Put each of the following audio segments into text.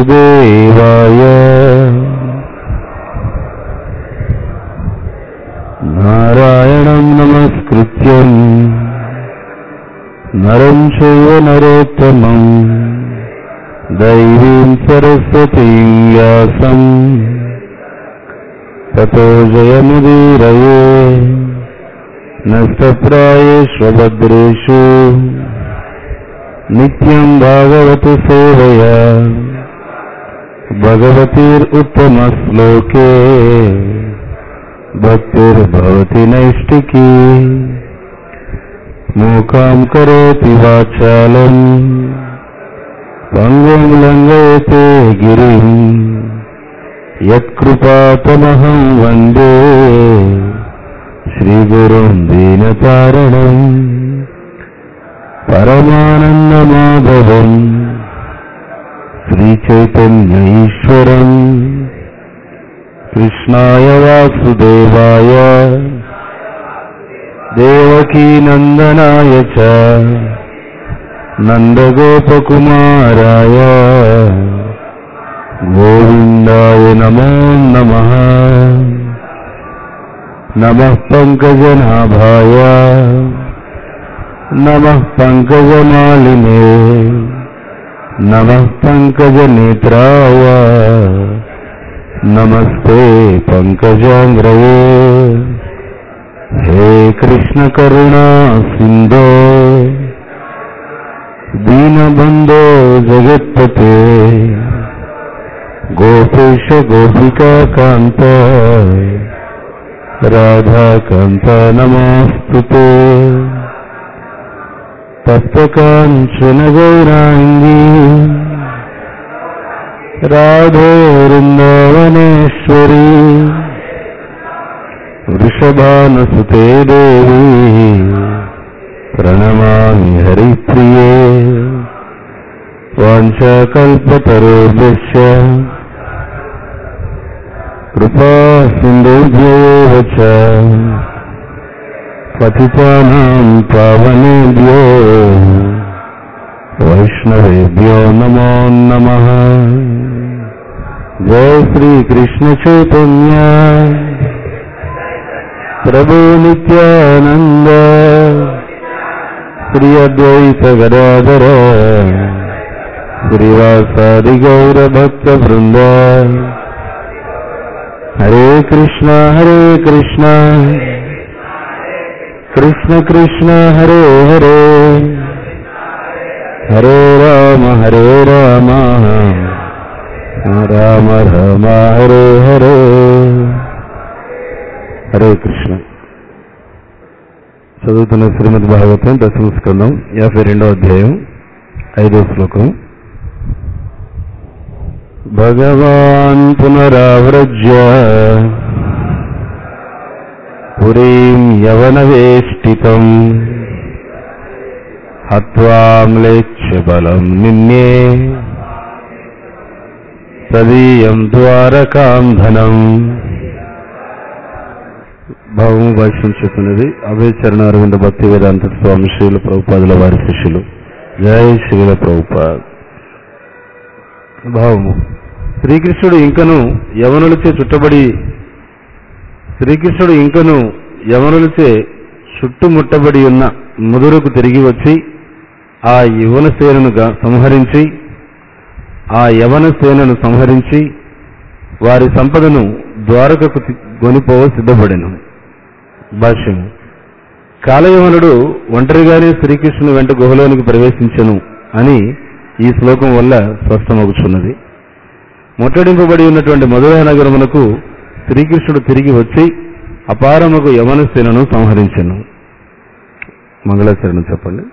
वासुदेवाय नारायणं नमस्कृत्यम् नरं चैव नरोत्तमम् दैवीं सरस्वतीं व्यासम् ततो जयमुदीरये नष्टप्रायेष्वभद्रेषु नित्यम् भागवत सेवया भगवतीरुत्तमश्लोके भक्तिर्भवति नैष्टिकी मूकाम् करोति वाचालम् पङ्गुम् लङ्घयते गिरिम् यत्कृपातमहम् वन्दे श्रीगुरुम् दीनतारणम् परमानन्दमाधवम् श्रीचैतन्य ईश्वरम् कृष्णाय वासुदेवाय देवकीनन्दनाय च नन्दगोपकुमाराय गोविन्दाय नमो नमः नमः पङ्कजनाभाय नमः पङ्कजमालिने नमः पङ्कजनेत्राय नमस्ते पङ्कजाङ्ग्रये हे कृष्णकरुणा सिन्धो दीनबन्धो जगत्पते गोपेश गोपिकान्त राधाकान्त नमोऽस्तु ते तप्तकाञ्चन गौराङ्गी राधे वृन्दावनेश्वरी वृषभानसुते देवी प्रणमामि हरिप्रिये वाञ्छाकल्पतरुभ्यश्च कृपा सिन्धुभ्येव च पतितानां पावनेभ्यो वैष्णवेभ्यो नमो नमः जय श्रीकृष्णचैतन्य प्रभु नित्यानन्द श्री अद्वैत गदाधर श्रीवासादिगौरभक्तवृन्द हरे कृष्ण हरे कृष्ण कृष्ण कृष्ण हरे हरे हरे राम हरे राम రామ రామ హరే హరే హరే కృష్ణ చదువుతున్న శ్రీమద్ భాగవతం దశమ స్కందం యాభై రెండో అధ్యాయం ఐదో శ్లోకం భగవాన్ పునరావ్రజ్య పురీం యవనవేష్టితం హత్వామ్లేచ్ఛ బలం నిన్నే తదీయం ద్వారకాం ధనం భావం భాష్యం చెప్తున్నది అభయచరణ అరవింద భక్తి వేదాంత స్వామి శ్రీల ప్రభుపాదుల వారి శిష్యులు జయ శ్రీల ప్రభుపాద్ భావము శ్రీకృష్ణుడు ఇంకను యవనులచే చుట్టబడి శ్రీకృష్ణుడు ఇంకను యవనులచే చుట్టుముట్టబడి ఉన్న ముదురుకు తిరిగి వచ్చి ఆ యువన సేనను గా- సంహరించి ఆ యవన సేనను సంహరించి వారి సంపదను ద్వారకకు తి- గొనిపోవ సిద్ధపడెను భాష్యము కాలయవనుడు ఒంటరిగానే శ్రీకృష్ణుని వెంట గుహలోనికి ప్రవేశించెను అని ఈ శ్లోకం వల్ల స్పష్టమగుచున్నది ముట్టడింపబడి ఉన్నటువంటి మధుర నగరమునకు శ్రీకృష్ణుడు తిరిగి వచ్చి అపారముకు యవన సేనను సంహరించెను మంగళాచరణం చెప్పండి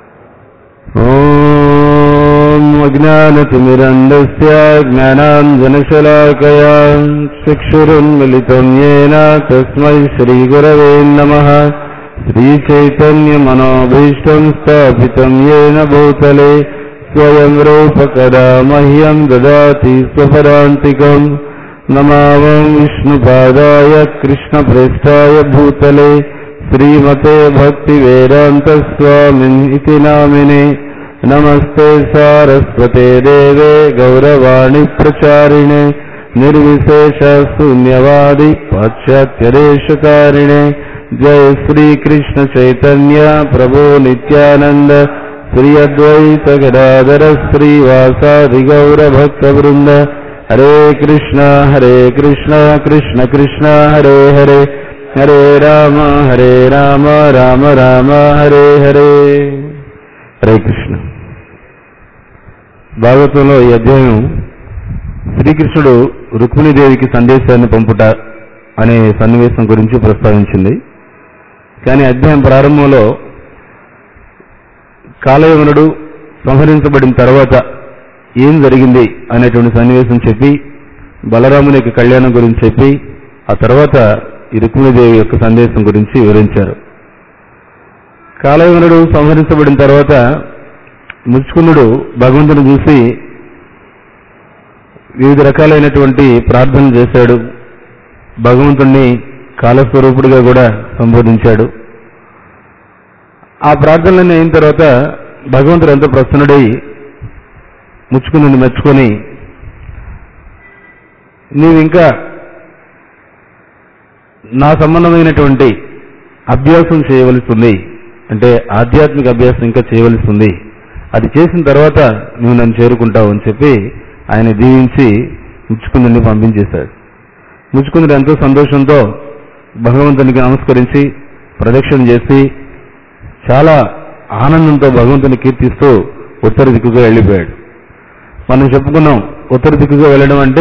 ఓం అజ్ఞానతిమిరంధస్య జ్ఞానాంజనశలాకయా చక్షురున్మిలితం येन తస్మై శ్రీగురవే నమః శ్రీచైతన్యమనోభీష్టం స్థాపితం येन భూతలే స్వయం రూపకదా మహ్యం దదాతి స్వపదాంతికం నమావం విష్ణుపాదాయ కృష్ణప్రేష్టాయ భూతలే శ్రీమతే భక్తి వేదాంత స్వామిన్ ఇతి నామినే నమస్తే సారస్వతే దేవే గౌరవాణి ప్రచారిణే నిర్విశేష శూన్యవాది పాశ్చాత్యదేశకారిణే జయ శ్రీకృష్ణ చైతన్య ప్రభు నిత్యానంద శ్రీ అద్వైత గదాధర శ్రీవాసాది గౌర భక్త బృంద హరే కృష్ణ హరే కృష్ణ కృష్ణ కృష్ణ హరే హరే హరే రామ హరే రామ రామ రామ హరే హరే హరే కృష్ణ భాగవతంలో ఈ అధ్యాయం శ్రీకృష్ణుడు రుక్మిణీదేవికి సందేశాన్ని పంపుట అనే సన్నివేశం గురించి ప్రస్తావించింది కానీ అధ్యాయం ప్రారంభంలో కాలయవనుడు సంహరించబడిన తర్వాత ఏం జరిగింది అనేటువంటి సన్నివేశం చెప్పి బలరాముని యొక్క కళ్యాణం గురించి చెప్పి ఆ తర్వాత ఈ రుక్మిణీదేవి యొక్క సందేశం గురించి వివరించారు కాలయవనుడు సంహరించబడిన తర్వాత ముచ్చుకున్నుడు భగవంతుని చూసి వివిధ రకాలైనటువంటి ప్రార్థనలు చేశాడు భగవంతుణ్ణి కాలస్వరూపుడిగా కూడా సంబోధించాడు ఆ ప్రార్థనలన్నీ అయిన తర్వాత భగవంతుడు ఎంతో ప్రసన్నుడై ముచ్చుకుని మెచ్చుకొని నీవు ఇంకా నా సంబంధమైనటువంటి అభ్యాసం చేయవలసి ఉంది అంటే ఆధ్యాత్మిక అభ్యాసం ఇంకా చేయవలసి ఉంది అది చేసిన తర్వాత నువ్వు నన్ను చేరుకుంటావు అని చెప్పి ఆయన దీవించి ముచ్చుకుందుని పంపించేశాడు ముచ్చుకుందుడు ఎంతో సంతోషంతో భగవంతునికి నమస్కరించి ప్రదక్షిణ చేసి చాలా ఆనందంతో భగవంతుని కీర్తిస్తూ ఉత్తర దిక్కుగా వెళ్ళిపోయాడు మనం చెప్పుకున్నాం ఉత్తర దిక్కుగా వెళ్ళడం అంటే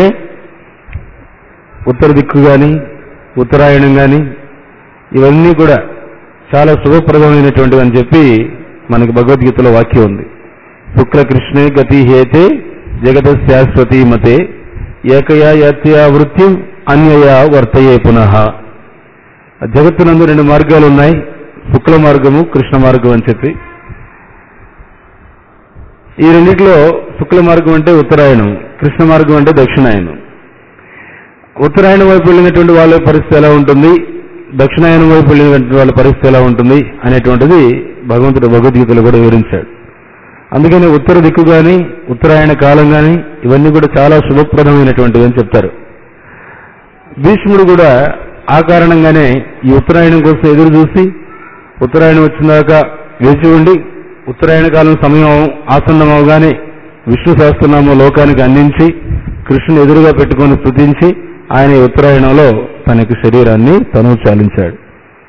ఉత్తర దిక్కు కానీ ఉత్తరాయణం కానీ ఇవన్నీ కూడా చాలా శుభప్రదమైనటువంటివి అని చెప్పి మనకి భగవద్గీతలో వాక్యం ఉంది శుక్లకృష్ణే గతి హేతే జగత శాశ్వతీ మతే ఏకయా యత్యా వృత్తి అన్యయా వర్తయే పునః జగత్తునందు రెండు మార్గాలు ఉన్నాయి శుక్ల మార్గము కృష్ణ మార్గం అని చెప్పి ఈ రెండిట్లో శుక్ల మార్గం అంటే ఉత్తరాయణం కృష్ణ మార్గం అంటే దక్షిణాయనం ఉత్తరాయణం వైపు వెళ్ళినటువంటి వాళ్ళ పరిస్థితి ఎలా ఉంటుంది దక్షిణాయనం వైపు వెళ్ళినటువంటి వాళ్ళ పరిస్థితి ఎలా ఉంటుంది అనేటువంటిది భగవంతుడు భగవద్గీతలో కూడా వివరించాడు అందుకని ఉత్తర దిక్కు కానీ ఉత్తరాయణ కాలం కానీ ఇవన్నీ కూడా చాలా శుభప్రదమైనటువంటివి అని చెప్తారు భీష్ముడు కూడా ఆ కారణంగానే ఈ ఉత్తరాయణం కోసం ఎదురు చూసి ఉత్తరాయణం వచ్చినాక వేచి ఉండి ఉత్తరాయణ కాలం సమయం ఆసన్నం అవగానే విష్ణు సహస్రనామం లోకానికి అందించి కృష్ణుని ఎదురుగా పెట్టుకొని స్తుతించి ఆయన ఈ ఉత్తరాయణంలో తన యొక్క శరీరాన్ని తను చాలించాడు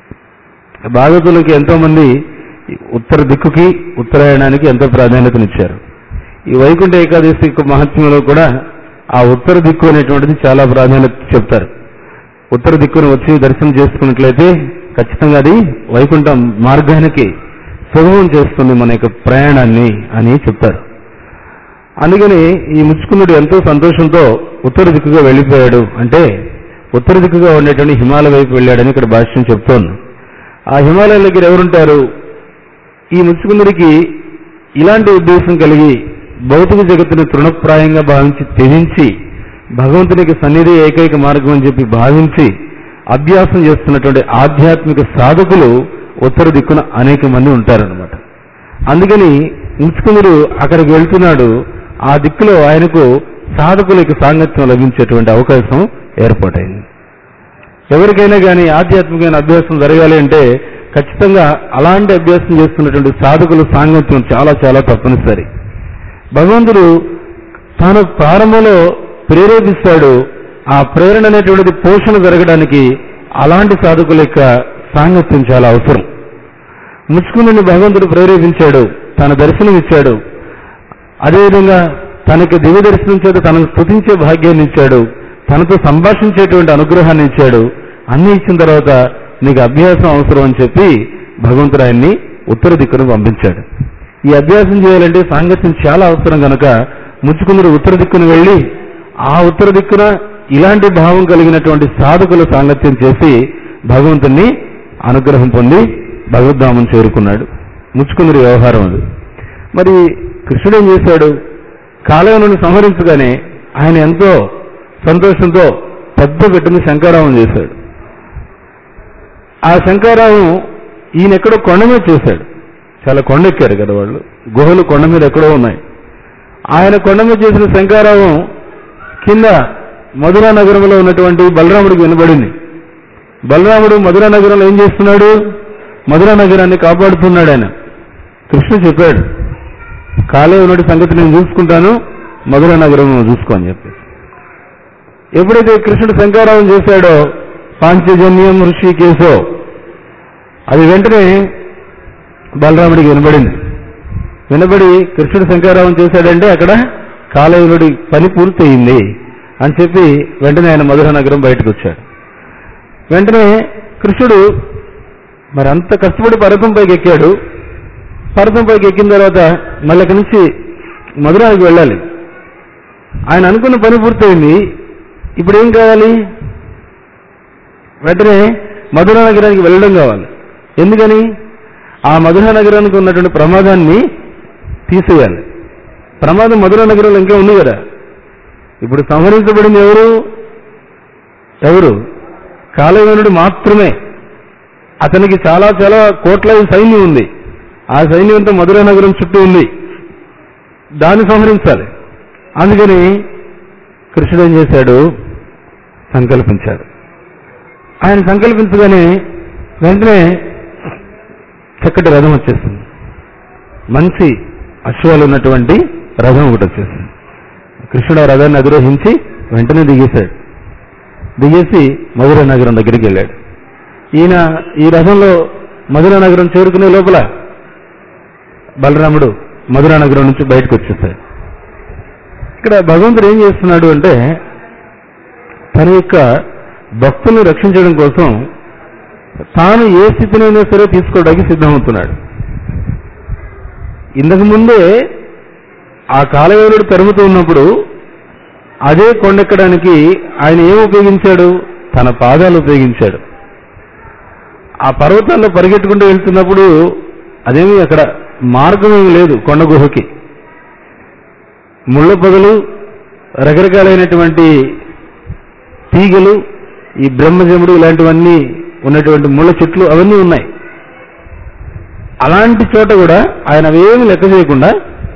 భాగవతులకి ఎంతో మంది ఉత్తర దిక్కుకి ఉత్తరాయణానికి ఎంతో ప్రాధాన్యతనిచ్చారు ఈ వైకుంఠ ఏకాదశి యొక్క మహత్యంలో కూడా ఆ ఉత్తర దిక్కు అనేటువంటిది చాలా ప్రాధాన్యత చెప్తారు ఉత్తర దిక్కును వచ్చి దర్శనం చేసుకున్నట్లయితే ఖచ్చితంగా అది వైకుంఠం మార్గానికి సుగమం చేస్తుంది మన యొక్క ప్రయాణాన్ని అని చెప్తారు అందుకని ఈ ముచ్చుకున్నుడు ఎంతో సంతోషంతో ఉత్తర దిక్కుగా వెళ్ళిపోయాడు అంటే ఉత్తర దిక్కుగా ఉండేటువంటి హిమాలయ వైపు వెళ్ళాడని ఇక్కడ భాష్యం చెప్తోంది ఆ హిమాలయాల దగ్గర ఎవరుంటారు ఈ ముచ్చుకున్నుడికి ఇలాంటి ఉద్దేశం కలిగి భౌతిక జగత్తుని తృణప్రాయంగా భావించి త్యజించి భగవంతునికి సన్నిధి ఏకైక మార్గం అని చెప్పి భావించి అభ్యాసం చేస్తున్నటువంటి ఆధ్యాత్మిక సాధకులు ఉత్తర దిక్కున అనేక మంది ఉంటారనమాట అందుకని ముచ్చుకునుడు అక్కడికి వెళ్తున్నాడు ఆ దిక్కులో ఆయనకు సాధకులకి సాంగత్యం లభించేటువంటి అవకాశం ఏర్పాటైంది ఎవరికైనా కానీ ఆధ్యాత్మికమైన అభ్యాసం జరగాలి అంటే ఖచ్చితంగా అలాంటి అభ్యాసం చేస్తున్నటువంటి సాధకుల సాంగత్యం చాలా చాలా తప్పనిసరి భగవంతుడు తాను ప్రారంభంలో ప్రేరేపిస్తాడు ఆ ప్రేరణ అనేటువంటిది పోషణ జరగడానికి అలాంటి సాధకుల యొక్క సాంగత్యం చాలా అవసరం ముచ్చుకుని భగవంతుడు ప్రేరేపించాడు తన దర్శనం ఇచ్చాడు అదేవిధంగా తనకి దివ్య దర్శనం చేత తనను స్థుతించే భాగ్యాన్ని ఇచ్చాడు తనతో సంభాషించేటువంటి అనుగ్రహాన్ని ఇచ్చాడు అన్ని ఇచ్చిన తర్వాత నీకు అభ్యాసం అవసరం అని చెప్పి భగవంతుడు ఆయన్ని ఉత్తర దిక్కును పంపించాడు ఈ అభ్యాసం చేయాలంటే సాంగత్యం చాలా అవసరం కనుక ముచ్చుకుందరు ఉత్తర దిక్కును వెళ్ళి ఆ ఉత్తర దిక్కున ఇలాంటి భావం కలిగినటువంటి సాధకుల సాంగత్యం చేసి భగవంతుణ్ణి అనుగ్రహం పొంది భగవద్ధామం చేరుకున్నాడు ముచ్చుకుందరి వ్యవహారం అది మరి కృష్ణుడు ఏం చేశాడు కాలయనుని సంహరించగానే ఆయన ఎంతో సంతోషంతో పెద్ద పెట్టుని శంకారావం చేశాడు ఆ శంకారావం ఈయన ఎక్కడో కొండ మీద చేశాడు చాలా కొండెక్కారు కదా వాళ్ళు గుహలు కొండ మీద ఎక్కడో ఉన్నాయి ఆయన కొండ మీద చేసిన శంకారావం కింద మధురా నగరంలో ఉన్నటువంటి బలరాముడికి వినబడింది బలరాముడు మధురా నగరంలో ఏం చేస్తున్నాడు మధురా నగరాన్ని కాపాడుతున్నాడు ఆయన కృష్ణుడు చెప్పాడు కాలే ఉన్నటి సంగతి నేను చూసుకుంటాను మధురా నగరం నువ్వు చూసుకో అని చెప్పి ఎప్పుడైతే కృష్ణుడు శంకారావం చేశాడో పాంచజన్యం ఋషికేశో అది వెంటనే బలరాముడికి వినబడింది వినబడి కృష్ణుడు శంకారావం చేశాడంటే అక్కడ కాలయునుడి పని పూర్తయింది అని చెప్పి వెంటనే ఆయన మధుర నగరం బయటకు వచ్చాడు వెంటనే కృష్ణుడు మరి అంత కష్టపడి పర్వతం పైకి ఎక్కాడు పర్వతం పైకి ఎక్కిన తర్వాత మళ్ళీ అక్కడి నుంచి మధురానికి వెళ్ళాలి ఆయన అనుకున్న పని పూర్తయింది ఇప్పుడు ఏం కావాలి వెంటనే మధురా నగరానికి వెళ్ళడం కావాలి ఎందుకని ఆ మధురా నగరానికి ఉన్నటువంటి ప్రమాదాన్ని తీసేయాలి ప్రమాదం మధురా నగరంలో ఇంకా ఉంది కదా ఇప్పుడు సంహరించబడింది ఎవరు ఎవరు కాలవేనుడు మాత్రమే అతనికి చాలా చాలా కోట్ల సైన్యం ఉంది ఆ సైన్యంతో మధురా నగరం చుట్టూ ఉంది దాన్ని సంహరించాలి అందుకని కృష్ణుడు ఏం చేశాడు సంకల్పించాడు ఆయన సంకల్పించగానే వెంటనే చక్కటి రథం వచ్చేసింది మంచి అశ్వాలు ఉన్నటువంటి రథం ఒకటి వచ్చేసింది కృష్ణుడు ఆ రథాన్ని అధిరోహించి వెంటనే దిగేశాడు దిగేసి మధుర నగరం దగ్గరికి వెళ్ళాడు ఈయన ఈ రథంలో మధుర నగరం చేరుకునే లోపల బలరాముడు మధుర నగరం నుంచి బయటకు వచ్చేసాడు ఇక్కడ భగవంతుడు ఏం చేస్తున్నాడు అంటే తన యొక్క భక్తుల్ని రక్షించడం కోసం తాను ఏ స్థితినైనా సరే తీసుకోవడానికి సిద్ధమవుతున్నాడు ఇంతకు ముందే ఆ కాలవేలుడు తరుముతూ ఉన్నప్పుడు అదే కొండెక్కడానికి ఆయన ఏం ఉపయోగించాడు తన పాదాలు ఉపయోగించాడు ఆ పర్వతాల్లో పరిగెట్టుకుంటూ వెళ్తున్నప్పుడు అదేమీ అక్కడ మార్గం ఏమీ లేదు కొండ గుహకి ముళ్ళ పొదలు రకరకాలైనటువంటి తీగలు ఈ బ్రహ్మజముడు ఇలాంటివన్నీ ఉన్నటువంటి ముళ్ళ చెట్లు అవన్నీ ఉన్నాయి అలాంటి చోట కూడా ఆయన అవేమి లెక్క చేయకుండా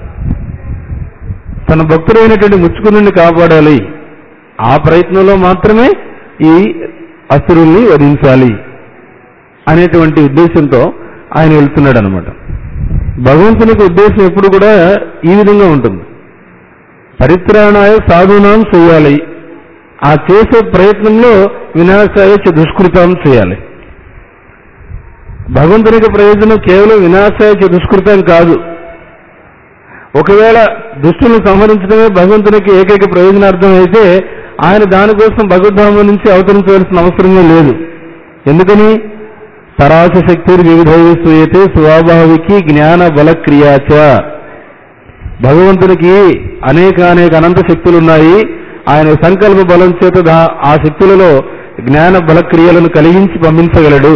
తన భక్తుడైనటువంటి ముచ్చుకుని కాపాడాలి ఆ ప్రయత్నంలో మాత్రమే ఈ అసురుల్ని వధించాలి అనేటువంటి ఉద్దేశంతో ఆయన వెళ్తున్నాడు అనమాట భగవంతునికి ఉద్దేశం ఎప్పుడు కూడా ఈ విధంగా ఉంటుంది పరిత్రాణాయ సాధునాం చేయాలి ఆ చేసే ప్రయత్నంలో వినాశాయ చ దుష్కృతం చేయాలి భగవంతునికి ప్రయోజనం కేవలం వినాశాయ చ దుష్కృతం కాదు ఒకవేళ దుష్టులను సంహరించడమే భగవంతునికి ఏకైక ప్రయోజనార్థం అయితే ఆయన దానికోసం భగవద్ధామం నుంచి అవతరించవలసిన అవసరమే లేదు ఎందుకని పరాశ శక్తి వివిధైవ సూయతే స్వాభావికి జ్ఞాన బల క్రియాచ భగవంతునికి అనేక అనేక అనంత శక్తులు ఉన్నాయి ఆయన సంకల్ప బలం చేత దా- ఆ శక్తులలో జ్ఞాన బల క్రియలను కలిగించి పంపించగలడు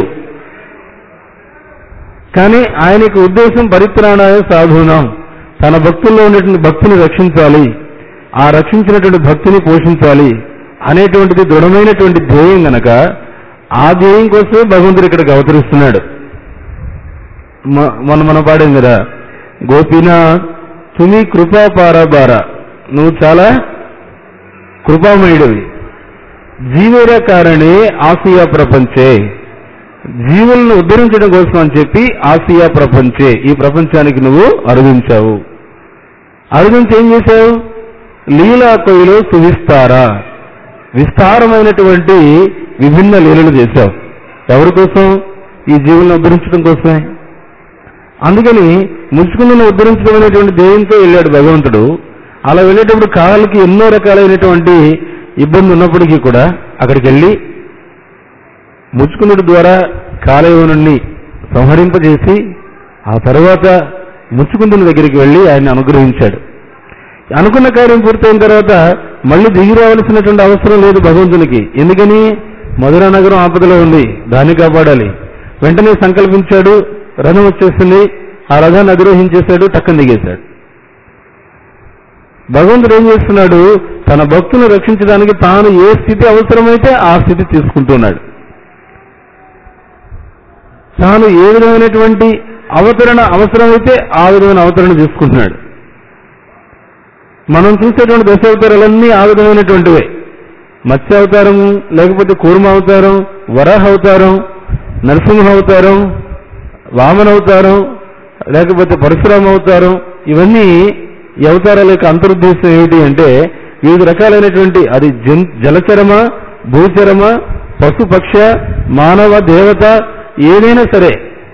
కానీ ఆయనకు ఉద్దేశం పరిత్రాణాయ సాధునం తన భక్తుల్లో ఉన్నటువంటి భక్తిని రక్షించాలి ఆ రక్షించినటువంటి భక్తిని పోషించాలి అనేటువంటిది దృఢమైనటువంటి ధ్యేయం గనక ఆ ధ్యేయం కోసమే భగవంతుడు ఇక్కడికి అవతరిస్తున్నాడు మ- మొన్న మనం పాడాం కదా గోపీనా తుమి కృపా పారాబార నువ్వు చాలా కృపామయుడివి జీవేర కారణే ఆసియా ప్రపంచే జీవులను ఉద్ధరించడం కోసం అని చెప్పి ఆసియా ప్రపంచే ఈ ప్రపంచానికి నువ్వు అరుదించావు అరుదించి ఏం చేశావు లీలా కొయ్యలో సువిస్తారా విస్తారమైనటువంటి విభిన్న లీలలు చేశావు ఎవరి కోసం ఈ జీవులను ఉద్ధరించడం కోసమే అందుకని ముచ్చుకుందును ఉద్ధరించడం అనేటువంటి ధ్యేయంతో వెళ్ళాడు భగవంతుడు అలా వెళ్ళేటప్పుడు కాళ్ళకి ఎన్నో రకాలైనటువంటి ఇబ్బంది ఉన్నప్పటికీ కూడా అక్కడికి వెళ్ళి ముచ్చుకుందుడి ద్వారా కాలయవనుణ్ణి సంహరింపజేసి ఆ తర్వాత ముచ్చుకుందుని దగ్గరికి వెళ్ళి ఆయన్ని అనుగ్రహించాడు అనుకున్న కార్యం పూర్తయిన తర్వాత మళ్ళీ దిగి రావాల్సినటువంటి అవసరం లేదు భగవంతునికి ఎందుకని మధురా నగరం ఆపదలో ఉంది దాన్ని కాపాడాలి వెంటనే సంకల్పించాడు రథం వచ్చేస్తుంది ఆ రథాన్ని అధిరోహించేశాడు టక్కన దిగేశాడు భగవంతుడు ఏం చేస్తున్నాడు తన భక్తులను రక్షించడానికి తాను ఏ స్థితి అవసరమైతే ఆ స్థితి తీసుకుంటున్నాడు తాను ఏ విధమైనటువంటి అవతరణ అవసరమైతే ఆ విధమైన అవతరణ చేసుకుంటున్నాడు మనం చూసేటువంటి దశ అవతారాలన్నీ ఆ విధమైనటువంటివే మత్స్య అవతారం లేకపోతే కూర్మ అవతారం వరాహ అవతారం నరసింహ అవతారం వామన అవతారం లేకపోతే పరశురామ అవతారం ఇవన్నీ ఈ అవతారాల యొక్క అంతరుద్దేశం ఏమిటి అంటే వివిధ రకాలైనటువంటి అది జన్ జలచరమ భూచరమ పశుపక్ష మానవ దేవత ఏదైనా సరే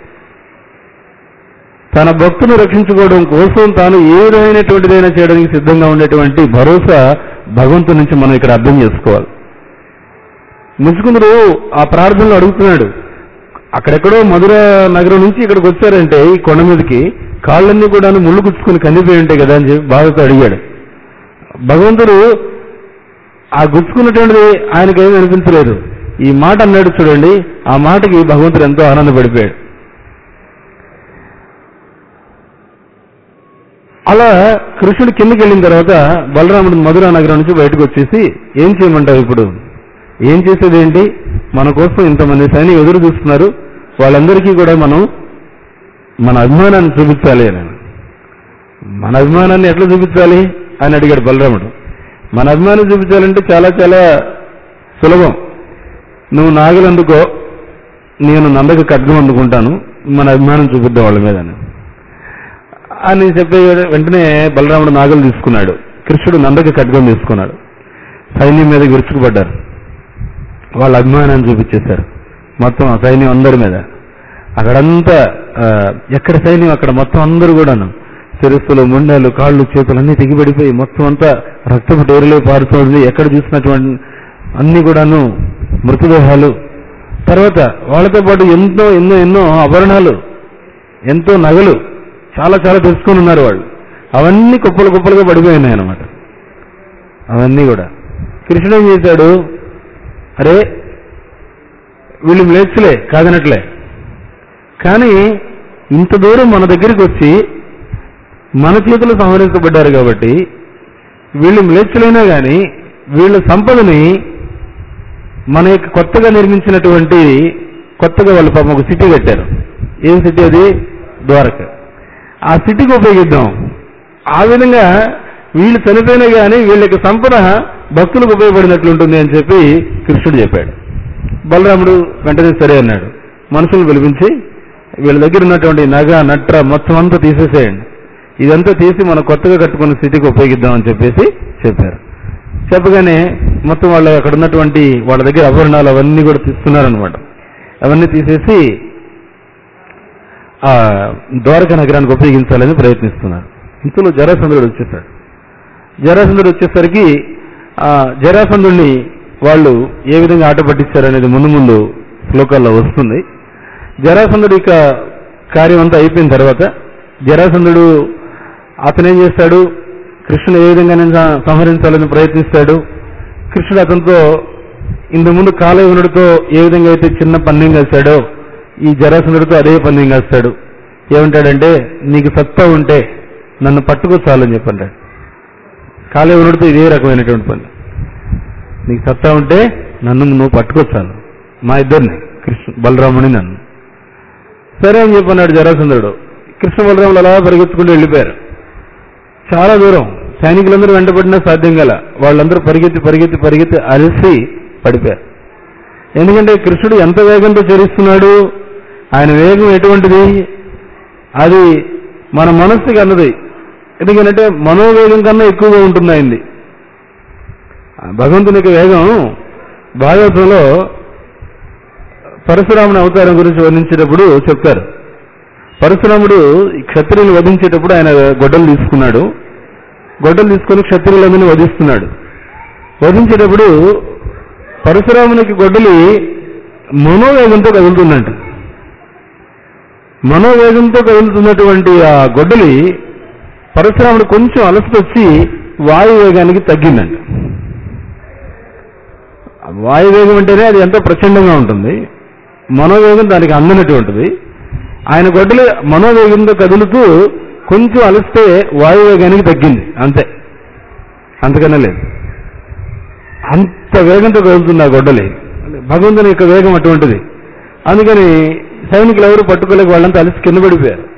తన భక్తును రక్షించుకోవడం కోసం తాను ఏ విధమైనటువంటిదైనా చేయడానికి సిద్ధంగా ఉండేటువంటి భరోసా భగవంతుడి నుంచి మనం ఇక్కడ అర్థం చేసుకోవాలి ముచ్చుకుందరు ఆ ప్రార్థనలో అడుగుతున్నాడు అక్కడెక్కడో మధుర నగరం నుంచి ఇక్కడికి వచ్చారంటే ఈ కొండ మీదకి కాళ్ళన్నీ కూడా ముళ్ళు గుచ్చుకుని కందిపోయి ఉంటాయి కదా అని చెప్పి బాధతో అడిగాడు భగవంతుడు ఆ గుచ్చుకున్నటువంటిది ఆయనకేమీ అనిపించలేదు ఈ మాట అన్నాడు చూడండి ఆ మాటకి భగవంతుడు ఎంతో ఆనందపడిపోయాడు అలా కృష్ణుడు కిందకి వెళ్ళిన తర్వాత బలరాముడు మధురా నగరం నుంచి బయటకు వచ్చేసి ఏం చేయమంటావు ఇప్పుడు ఏం చేసేది ఏంటి మన కోసం ఇంతమంది సైనికులు ఎదురు చూస్తున్నారు వాళ్ళందరికీ కూడా మనం మన అభిమానాన్ని చూపించాలి అని మన అభిమానాన్ని ఎట్లా చూపించాలి అని అడిగాడు బలరాముడు మన అభిమానం చూపించాలంటే చాలా చాలా సులభం నువ్వు నాగలు అందుకో నేను నందకు ఖడ్గం అందుకుంటాను మన అభిమానం చూపిద్దాం వాళ్ళ మీద అని అని చెప్పే వెంటనే బలరాముడు నాగలు తీసుకున్నాడు కృష్ణుడు నందకి ఖడ్గం తీసుకున్నాడు సైన్యం మీద విరుచుకుపడ్డారు వాళ్ళ అభిమానాన్ని చూపించేశారు మొత్తం ఆ సైన్యం అందరి మీద అక్కడంతా ఆ, ఎక్కడ సైన్యం అక్కడ మొత్తం అందరూ కూడాను శిరస్సులు ముండాలు కాళ్ళు చేతులు అన్ని తెగిపడిపోయి మొత్తం అంతా రక్తపు టేరులో పారుతోంది ఎక్కడ చూసినటువంటి అన్ని కూడాను మృతదేహాలు తర్వాత వాళ్ళతో పాటు ఎంతో ఎన్నో ఎన్నో ఆభరణాలు ఎంతో నగలు చాలా చాలా తెలుసుకొని ఉన్నారు వాళ్ళు అవన్నీ కుప్పలు కుప్పలుగా పడిపోయినాయి అన్నమాట అవన్నీ కూడా కృష్ణుడు ఏం చేశాడు అరే వీళ్ళు మ్లేచ్చులే కాదనట్లే కానీ ఇంత దూరం మన దగ్గరికి వచ్చి మన చేతులు సంహరించబడ్డారు కాబట్టి వీళ్ళు మ్లేచ్చులైనా కానీ వీళ్ళ సంపదని మన యొక్క కొత్తగా నిర్మించినటువంటి కొత్తగా వాళ్ళు పాపం ఒక సిటీ కట్టారు ఏం సిటీ అది ద్వారక ఆ సిటీకి ఉపయోగిద్దాం ఆ విధంగా వీళ్ళు చనిపోయినా కానీ వీళ్ళ యొక్క సంపద భక్తులకు ఉపయోగపడినట్లుంటుంది అని చెప్పి కృష్ణుడు చెప్పాడు బలరాముడు వెంటనే సరే అన్నాడు మనుషులు పిలిపించి వీళ్ళ దగ్గర ఉన్నటువంటి నగ నట్ర మొత్తం అంతా తీసేసేయండి ఇదంతా తీసి మనం కొత్తగా కట్టుకున్న స్థితికి ఉపయోగిద్దాం అని చెప్పేసి చెప్పారు చెప్పగానే మొత్తం వాళ్ళ అక్కడ ఉన్నటువంటి వాళ్ళ దగ్గర ఆభరణాలు అవన్నీ కూడా తీస్తున్నారనమాట అవన్నీ తీసేసి ఆ ద్వారకా నగరానికి ఉపయోగించాలని ప్రయత్నిస్తున్నారు ఇంతలో జరాసంధుడు వచ్చేసాడు జరాసంధుడు వచ్చేసరికి ఆ జరాసంధుడిని వాళ్ళు ఏ విధంగా ఆట పట్టించారనేది ముందు ముందు శ్లోకాల్లో వస్తుంది జరాసంధుడు ఇక కార్యం అంతా అయిపోయిన తర్వాత జరాసంధుడు అతను ఏం చేస్తాడు కృష్ణుని ఏ విధంగా సంహరించాలని ప్రయత్నిస్తాడు కృష్ణుడు అతనితో ఇంతకుముందు కాలయవనుడితో ఏ విధంగా అయితే చిన్న పందెం కాస్తాడో ఈ జరాసంధుడితో అదే పందెం కాస్తాడు ఏమంటాడంటే నీకు సత్తా ఉంటే నన్ను పట్టుకో చాలని చెప్పంటాడు కాలయవనుడితో ఇదే రకమైనటువంటి పని నీకు సత్తా ఉంటే నన్ను నువ్వు పట్టుకోవచ్చాను మా ఇద్దరిని కృష్ణ బలరాముని నన్ను సరే అని చెప్పన్నాడు జరాసంధుడు కృష్ణ బలరాములు అలా పరిగెత్తుకుంటూ వెళ్ళిపోయారు చాలా దూరం సైనికులందరూ వెంటబడినా సాధ్యం గల వాళ్ళందరూ పరిగెత్తి పరిగెత్తి పరిగెత్తి అలసి పడిపోయారు ఎందుకంటే కృష్ణుడు ఎంత వేగంతో చరిస్తున్నాడు ఆయన వేగం ఎటువంటిది అది మన మనస్సుకి అన్నది ఎందుకంటే మనోవేగం కన్నా ఎక్కువగా ఉంటుంది ఆయనది ఆ భగవంతుని యొక్క వేగం భాగవతంలో పరశురాముని అవతారం గురించి వర్ణించేటప్పుడు చెప్తారు పరశురాముడు ఈ క్షత్రియులు వధించేటప్పుడు ఆయన గొడ్డలు తీసుకున్నాడు గొడ్డలు తీసుకొని క్షత్రియులందరినీ వధిస్తున్నాడు వధించేటప్పుడు పరశురామునికి గొడ్డలి మనోవేగంతో కదులుతుందంట మనోవేగంతో కదులుతున్నటువంటి ఆ గొడ్డలి పరశురాముడు కొంచెం అలసట వచ్చి వాయువేగానికి తగ్గిందంట వాయువేగం అంటేనే అది ఎంతో ప్రచండంగా ఉంటుంది మనోవేగం దానికి అందనటువంటిది ఆయన గొడ్డలి మనోవేగంతో కదులుతూ కొంచెం అలస్తే వాయువేగానికి తగ్గింది అంతే అంతకన్నా లేదు అంత వేగంతో కదులుతుంది ఆ గొడ్డలి భగవంతుని యొక్క వేగం అటువంటిది అందుకని సైనికులు ఎవరు పట్టుకోలేక వాళ్ళంతా అలసి కింద పడిపోయారు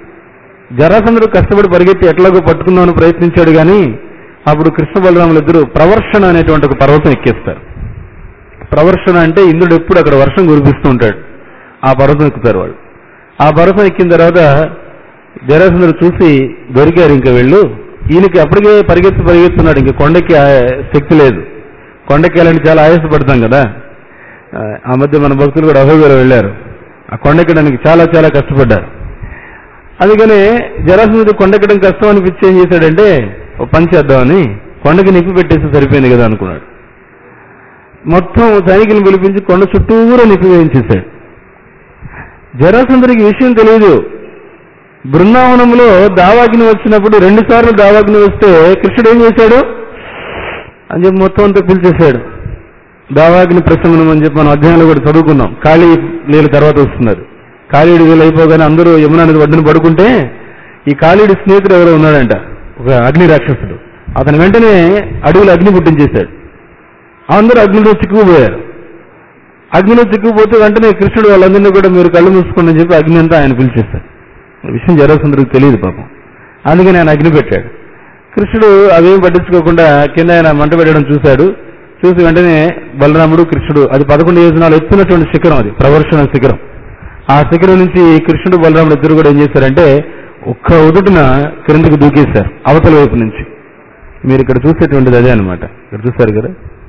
జరాసంధుడు కష్టపడి పరిగెత్తి ఎట్లాగో పట్టుకుందామని ప్రయత్నించాడు కానీ అప్పుడు కృష్ణ బలరాములు ఇద్దరు ప్రవర్షణ అనేటువంటి ఒక పర్వతం ఎక్కేస్తారు ప్రవర్షణ అంటే ఇంద్రుడు ఎప్పుడు అక్కడ వర్షం కురిపిస్తూ ఉంటాడు ఆ పర్వతం ఎక్కుతారు వాళ్ళు ఆ పర్వతం ఎక్కిన తర్వాత జరాసంధుడు చూసి దొరికారు ఇంకా వెళ్ళు ఈయనకి అప్పటికే పరిగెత్తి పరిగెత్తున్నాడు ఇంకా కొండకి ఆ శక్తి లేదు కొండకి వెళ్ళండి చాలా ఆయాసపడతాం కదా ఆ, ఆ మధ్య మన భక్తులు కూడా అహోగారు వెళ్ళారు ఆ కొండెక్కడానికి చాలా చాలా కష్టపడ్డారు అందుకని జరాసంధుడు కొండెక్కడం కష్టం అనిపించి ఏం చేశాడంటే ఓ పని చేద్దామని కొండకి నిప్పి పెట్టేసి సరిపోయింది కదా అనుకున్నాడు మొత్తం సైనికులను పిలిపించి కొండ చుట్టూరా నిప్పి వేయించేశాడు జరాసంధుడికి విషయం తెలియదు బృందావనంలో దావాగ్ని వచ్చినప్పుడు రెండు సార్లు దావాగ్ని వస్తే కృష్ణుడు ఏం చేశాడు అని చెప్పి మొత్తం అంతా పిలిచేశాడు దావాగ్ని ప్రసంగనం అని చెప్పి మనం అధ్యాయంలో కూడా చదువుకున్నాం ఖాళీ నీళ్ళ తర్వాత వస్తున్నారు కాళీయుడు వీళ్ళు అయిపోగానే అందరూ యమునా నది ఒడ్డున పడుకుంటే ఈ కాళీయుడి స్నేహితుడు ఎవరో ఉన్నాడంట ఒక అగ్ని రాక్షసుడు అతను వెంటనే అడవిలో అగ్ని పుట్టించేశాడు అందరూ అగ్నిలో చిక్కుకుపోయారు అగ్నిలో చిక్కుకుపోతే వెంటనే కృష్ణుడు వాళ్ళందరినీ కూడా మీరు కళ్ళు మూసుకోండి అని చెప్పి అగ్ని అంతా ఆయన పిలిచేశాడు ఈ విషయం జరాసందరికి తెలియదు పాపం అందుకని ఆయన అగ్ని పెట్టాడు కృష్ణుడు అవేం పట్టించుకోకుండా కింద ఆయన మంట పెట్టడం చూశాడు చూసి వెంటనే బలరాముడు కృష్ణుడు అది పదకొండు యోజనాలు ఎత్తున్నటువంటి శిఖరం అది ప్రవర్షణ శిఖరం ఆ శిఖరం నుంచి కృష్ణుడు బలరాముడు ఇద్దరు కూడా ఏం చేశారంటే ఒక్క ఉదుటిన క్రిందికి దూకేశారు అవతల వైపు నుంచి మీరు ఇక్కడ చూసేటువంటిది అదే అనమాట ఇక్కడ చూశారు కదా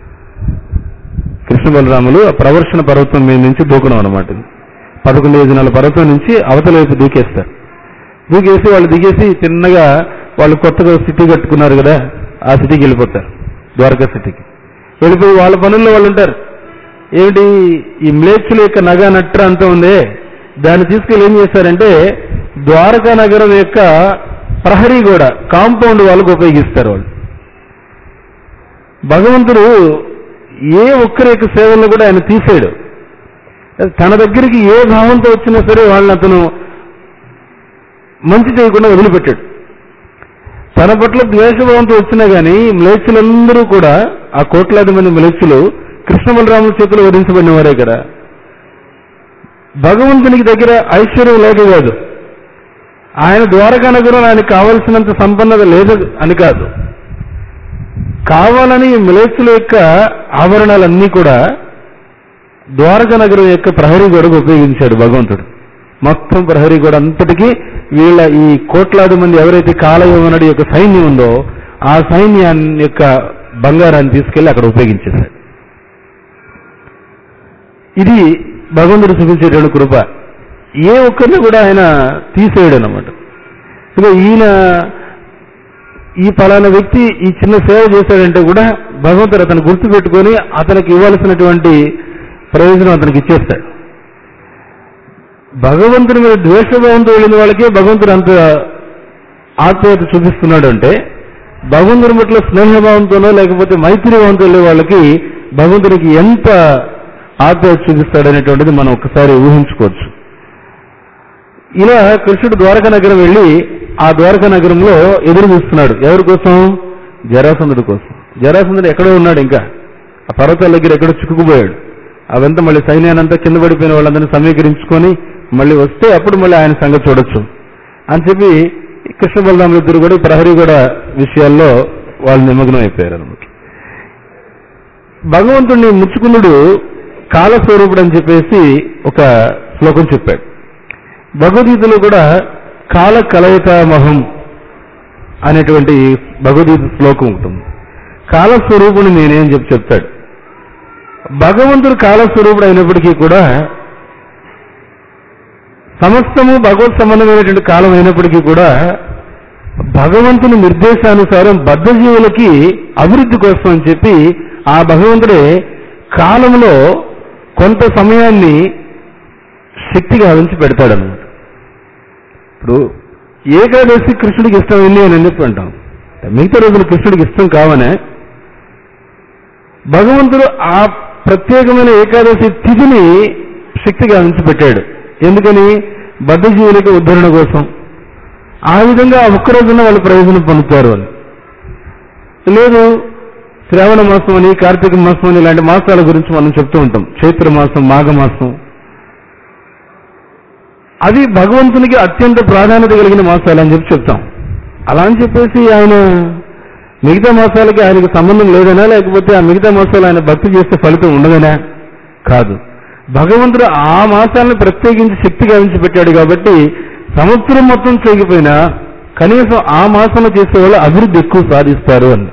కృష్ణ బలరాములు ఆ ప్రవర్షణ పర్వతం మీద నుంచి దూకడం అనమాట ఇది. పదకొండు యోజనాల పర్వతం నుంచి అవతల వైపు దూకేస్తారు దూకేసి వాళ్ళు దిగేసి చిన్నగా వాళ్ళు కొత్తగా సిటీ కట్టుకున్నారు కదా ఆ సిటీకి వెళ్ళిపోతారు ద్వారకా సిటీకి వెళ్ళిపోయి వాళ్ళ పనుల్లో వాళ్ళు ఉంటారు ఏమిటి ఈ మ్లేచ్చుల యొక్క నగ నట్ర అంతా ఉంది దాన్ని తీసుకెళ్ళి ఏం చేశారంటే ద్వారకా నగరం యొక్క ప్రహరీ కూడా కాంపౌండ్ వాళ్ళకు ఉపయోగిస్తారు వాళ్ళు భగవంతుడు ఏ ఒక్కరి యొక్క సేవలను కూడా ఆయన తీసేయడు తన దగ్గరికి ఏ భావంతో వచ్చినా సరే వాళ్ళని అతను మంచి చేయకుండా వదిలిపెట్టాడు తన పట్ల ద్వేషభావంతో వచ్చినా గానీ మ్లేచ్చులందరూ కూడా ఆ కోట్లాది మంది మ్లేచ్చులు కృష్ణ బలరాముల చేతులు వధించబడిన వారే కదా భగవంతునికి దగ్గర ఐశ్వర్యం లేక కాదు ఆయన ద్వారకా నగరం ఆయనకు కావలసినంత సంపన్నత లేదు అని కాదు కావాలని మ్లేచ్చుల యొక్క ఆభరణాలన్నీ కూడా ద్వారకా నగరం యొక్క ప్రహరీ గోడకు ఉపయోగించాడు భగవంతుడు మొత్తం ప్రహరీ గోడ అంతటికీ వీళ్ళ ఈ కోట్లాది మంది ఎవరైతే కాలయవనుడి యొక్క సైన్యం ఉందో ఆ సైన్యాన్ని యొక్క బంగారాన్ని తీసుకెళ్లి అక్కడ ఉపయోగించేశాడు ఇది భగవంతుడు చూపించేటువంటి కృప ఏ ఒక్కరిని కూడా ఆయన తీసేయడు అనమాట ఇక ఈయన ఈ ఫలానా వ్యక్తి ఈ చిన్న సేవ చేశాడంటే కూడా భగవంతుడు అతను గుర్తు పెట్టుకొని అతనికి ఇవ్వాల్సినటువంటి ప్రయోజనం అతనికి ఇచ్చేస్తాడు భగవంతుని మీద ద్వేషభావంతో వెళ్ళిన వాళ్ళకే భగవంతుడు అంత ఆత్మీయత చూపిస్తున్నాడు అంటే భగవంతుని పట్ల స్నేహభావంతోనో లేకపోతే మైత్రి భావంతో వెళ్ళే వాళ్ళకి భగవంతునికి ఎంత ఆత్మీయత చూపిస్తాడనేటువంటిది మనం ఒకసారి ఊహించుకోవచ్చు ఇలా కృష్ణుడు ద్వారకా నగరం వెళ్ళి ఆ ద్వారకా నగరంలో ఎదురు చూస్తున్నాడు ఎవరి కోసం జరాసంధుడి కోసం జరాసంధుడు ఎక్కడో ఉన్నాడు ఇంకా ఆ పర్వతాల దగ్గర ఎక్కడో చిక్కుకుపోయాడు అవంతా మళ్ళీ సైన్యానంతా కింద పడిపోయిన వాళ్ళందరినీ సమీకరించుకొని మళ్ళీ వస్తే అప్పుడు మళ్ళీ ఆయన సంగతి చూడొచ్చు అని చెప్పి కృష్ణ బలరాములు ఇద్దరు కూడా ఈ ప్రహరీ కూడా విషయాల్లో వాళ్ళు నిమగ్నం అయిపోయారు అనమాట భగవంతుడిని ముచ్చుకునుడు కాలస్వరూపుడు అని చెప్పేసి ఒక శ్లోకం చెప్పాడు భగవద్గీతలో కూడా కాల కలయితామహం అనేటువంటి భగవద్గీత శ్లోకం ఉంటుంది కాలస్వరూపుని నేనేం చెప్పి చెప్తాడు భగవంతుడు కాలస్వరూపుడు అయినప్పటికీ కూడా సమస్తము భగవత్ సంబంధమైనటువంటి కాలం అయినప్పటికీ కూడా భగవంతుని నిర్దేశానుసారం బద్ధజీవులకి అభివృద్ధి కోసం అని చెప్పి ఆ భగవంతుడే కాలంలో కొంత సమయాన్ని శక్తిగా ఉంచి పెడతాడనమాట ఇప్పుడు ఏకాదశి కృష్ణుడికి ఇష్టమైంది అని చెప్పి అంటాం మిగతా రోజులు కృష్ణుడికి ఇష్టం కావనే భగవంతుడు ఆ ప్రత్యేకమైన ఏకాదశి తిథిని శక్తిగా ఉంచి పెట్టాడు ఎందుకని బద్ధజీవులకి ఉద్ధరణ కోసం ఆ విధంగా ఆ ఒక్క రోజున వాళ్ళు ప్రయోజనం పొందుతారు అని లేదు శ్రావణ మాసం అని కార్తీక మాసం అని ఇలాంటి మాసాల గురించి మనం చెప్తూ ఉంటాం చైత్ర మాసం మాఘ మాసం అది భగవంతునికి అత్యంత ప్రాధాన్యత కలిగిన మాసాలు అని చెప్పి చెప్తాం అలా అని చెప్పేసి ఆయన మిగతా మాసాలకి ఆయనకి సంబంధం లేదనా లేకపోతే ఆ మిగతా మాసాలు ఆయన భక్తి చేస్తే ఫలితం ఉండదనా కాదు భగవంతుడు ఆ మాసాలను ప్రత్యేకించి శక్తి గావించి పెట్టాడు కాబట్టి సంవత్సరం మొత్తం చేయకపోయినా కనీసం ఆ మాసంలో చేసే వాళ్ళు అభివృద్ధి ఎక్కువ సాధిస్తారు అని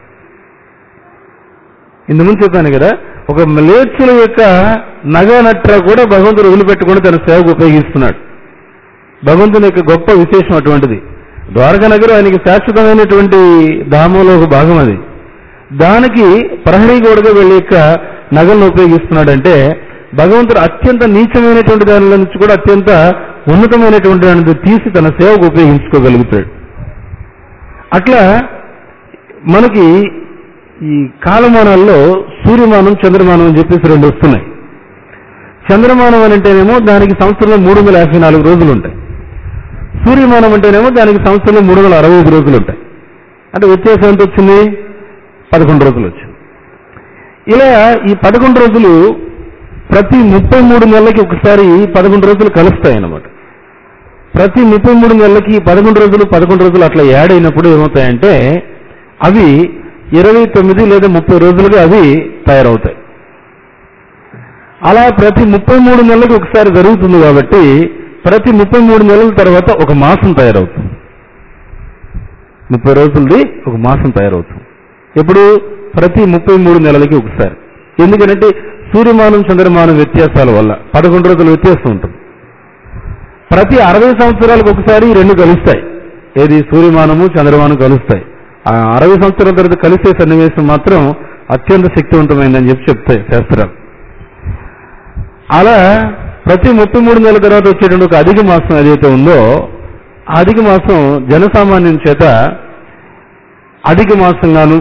ఇంతకుముందు చెప్పాను కదా ఒక మ్లేచ్చుల యొక్క నగ నట్ర కూడా భగవంతుడు వదిలిపెట్టుకుని తన సేవకు ఉపయోగిస్తున్నాడు భగవంతుని యొక్క గొప్ప విశేషం అటువంటిది ద్వారకా నగరం ఆయనకి శాశ్వతమైనటువంటి ధామంలో ఒక భాగం అది దానికి ప్రహరీ గోడగా వెళ్ళి యొక్క నగలను ఉపయోగిస్తున్నాడంటే భగవంతుడు అత్యంత నీచమైనటువంటి దానిలో నుంచి కూడా అత్యంత ఉన్నతమైనటువంటి దానిని తీసి తన సేవకు ఉపయోగించుకోగలుగుతాడు అట్లా మనకి ఈ కాలమానాల్లో సూర్యమానం చంద్రమానం అని చెప్పేసి రెండు వస్తున్నాయి చంద్రమానం అని అంటేనేమో దానికి సంవత్సరంలో మూడు వందల యాభై నాలుగు రోజులు ఉంటాయి సూర్యమానం అంటేనేమో దానికి సంవత్సరంలో మూడు వందల అరవై ఐదు రోజులు ఉంటాయి అంటే వ్యత్యాసం ఎంత వచ్చింది పదకొండు రోజులు వచ్చింది ఇలా ఈ పదకొండు రోజులు ప్రతి ముప్పై మూడు నెలలకి ఒకసారి పదకొండు రోజులు కలుస్తాయి అన్నమాట ప్రతి ముప్పై మూడు నెలలకి పదకొండు రోజులు పదకొండు రోజులు అట్లా యాడ్ అయినప్పుడు ఏమవుతాయంటే అవి ఇరవై తొమ్మిది లేదా ముప్పై రోజులుగా అవి తయారవుతాయి అలా ప్రతి ముప్పై మూడు నెలలకు ఒకసారి జరుగుతుంది కాబట్టి ప్రతి ముప్పై మూడు నెలల తర్వాత ఒక మాసం తయారవుతుంది ముప్పై రోజులది ఒక మాసం తయారవుతుంది ఎప్పుడు ప్రతి ముప్పై మూడు నెలలకి ఒకసారి ఎందుకంటే సూర్యమానం చంద్రమానం వ్యత్యాసాల వల్ల పదకొండు రోజుల వ్యత్యాసం ఉంటుంది ప్రతి అరవై సంవత్సరాలకు ఒకసారి ఈ రెండు కలుస్తాయి ఏది సూర్యమానము చంద్రమానం కలుస్తాయి ఆ అరవై సంవత్సరాల తర్వాత కలిసే సన్నివేశం మాత్రం అత్యంత శక్తివంతమైందని చెప్పి చెప్తాయి శాస్త్రాలు అలా ప్రతి ముప్పై మూడు నెలల తర్వాత వచ్చేటువంటి ఒక అధిక మాసం ఏదైతే ఉందో ఆ అధిక మాసం జనసామాన్యం చేత అధిక మాసంగాను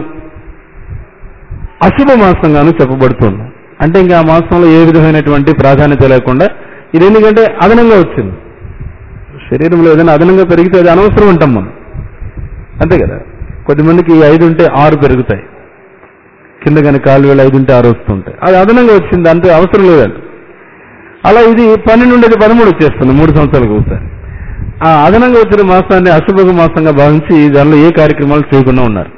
అశుభ మాసంగాను చెప్పబడుతుంది అంటే ఇంకా ఆ మాసంలో ఏ విధమైనటువంటి ప్రాధాన్యత లేకుండా ఇది ఎందుకంటే అదనంగా వచ్చింది శరీరంలో ఏదైనా అదనంగా పెరిగితే అది అనవసరం ఉంటాం మనం అంతే కదా కొద్దిమందికి ఐదు ఉంటే ఆరు పెరుగుతాయి కింద కానీ కాలు వేలు ఐదు ఉంటే ఆరు వస్తుంటాయి అది అదనంగా వచ్చింది అంతే అవసరం లేదండి అలా ఇది పన్నెండు ఉండేది పదమూడు వచ్చేస్తుంది మూడు సంవత్సరాలకు ఒకసారి ఆ అదనంగా వచ్చిన మాసాన్ని అశుభ మాసంగా భావించి దానిలో ఏ కార్యక్రమాలు చేయకుండా ఉన్నారు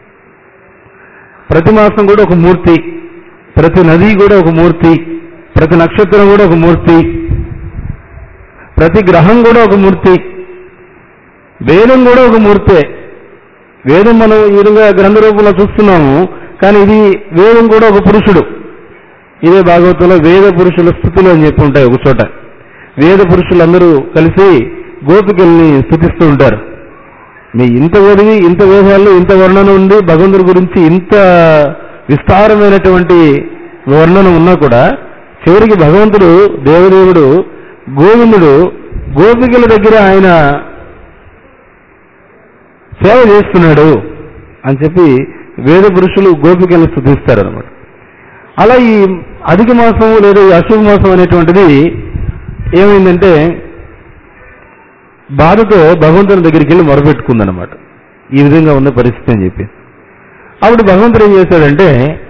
ప్రతి మాసం కూడా ఒక మూర్తి ప్రతి నది కూడా ఒక మూర్తి ప్రతి నక్షత్రం కూడా ఒక మూర్తి ప్రతి గ్రహం కూడా ఒక మూర్తి వేదం కూడా ఒక మూర్తే వేదం మనం ఈ విధంగా గ్రంథ రూపంలో చూస్తున్నాము కానీ ఇది వేదం కూడా ఒక పురుషుడు ఇదే భాగవతంలో వేద పురుషుల స్థుతులు అని చెప్పి ఉంటాయి ఒక చోట వేద పురుషులందరూ కలిసి గోపికల్ని స్థుతిస్తూ ఉంటారు మీ ఇంత చదివి ఇంత వేదాల్లో ఇంత వర్ణన ఉంది భగవంతుడి గురించి ఇంత విస్తారమైనటువంటి వర్ణన ఉన్నా కూడా చివరికి భగవంతుడు దేవదేవుడు గోవిందుడు గోపికల దగ్గర ఆయన సేవ చేస్తున్నాడు అని చెప్పి వేద పురుషులు గోపికలను స్థుతిస్తారు అనమాట అలా ఈ అధిక మాసం లేదా ఈ అశుభ మాసం అనేటువంటిది ఏమైందంటే బాధతో భగవంతుని దగ్గరికి వెళ్ళి మొరపెట్టుకుందనమాట ఈ విధంగా ఉన్న పరిస్థితి అని చెప్పి అప్పుడు భగవంతుడు ఏం చేశాడంటే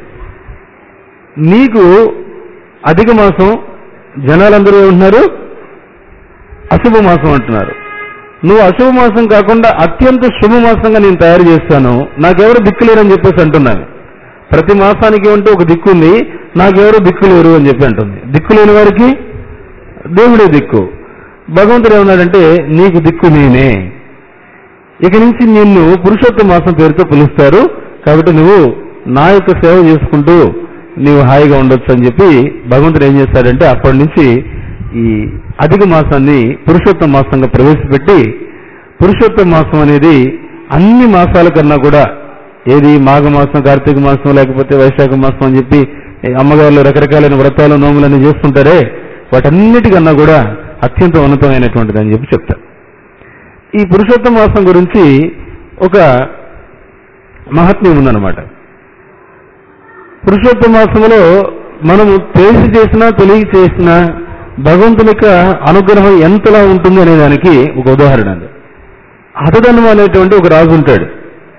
నీకు అధిక మాసం జనాలందరూ ఏమంటున్నారు అశుభ మాసం అంటున్నారు నువ్వు అశుభ మాసం కాకుండా అత్యంత శుభ మాసంగా నేను తయారు చేస్తాను నాకెవరు దిక్కు లేరని చెప్పేసి అంటున్నాను ప్రతి మాసానికి ఉంటే ఒక దిక్కు ఉంది నాకెవరు దిక్కు లేరు అని చెప్పి అంటుంది దిక్కు లేని వారికి దేవుడే దిక్కు భగవంతుడు ఏమన్నాడంటే నీకు దిక్కు నేనే ఇక నుంచి నిన్ను పురుషోత్తమ మాసం పేరుతో పిలుస్తారు కాబట్టి నువ్వు నా యొక్క సేవ చేసుకుంటూ నీవు హాయిగా ఉండొచ్చు అని చెప్పి భగవంతుడు ఏం చేస్తాడంటే అప్పటి నుంచి ఈ అధిక మాసాన్ని పురుషోత్తమ మాసంగా ప్రవేశపెట్టి పురుషోత్తమ మాసం అనేది అన్ని మాసాల కన్నా కూడా ఏది మాఘమాసం కార్తీక మాసం లేకపోతే వైశాఖ మాసం అని చెప్పి ఈ అమ్మగారులు రకరకాలైన వ్రతాలు నోములన్నీ చేస్తుంటారే వాటన్నిటికన్నా కూడా అత్యంత ఉన్నతమైనటువంటిది అని చెప్పి చెప్తారు ఈ పురుషోత్తమ మాసం గురించి ఒక మహత్మ్యం ఉందన్నమాట పురుషోత్తమ మాసంలో మనము తెలిసి చేసినా తెలియ చేసినా భగవంతుని యొక్క అనుగ్రహం ఎంతలా ఉంటుంది అనే దానికి ఒక ఉదాహరణ అది హతధన్వం అనేటువంటి ఒక రాజు ఉంటాడు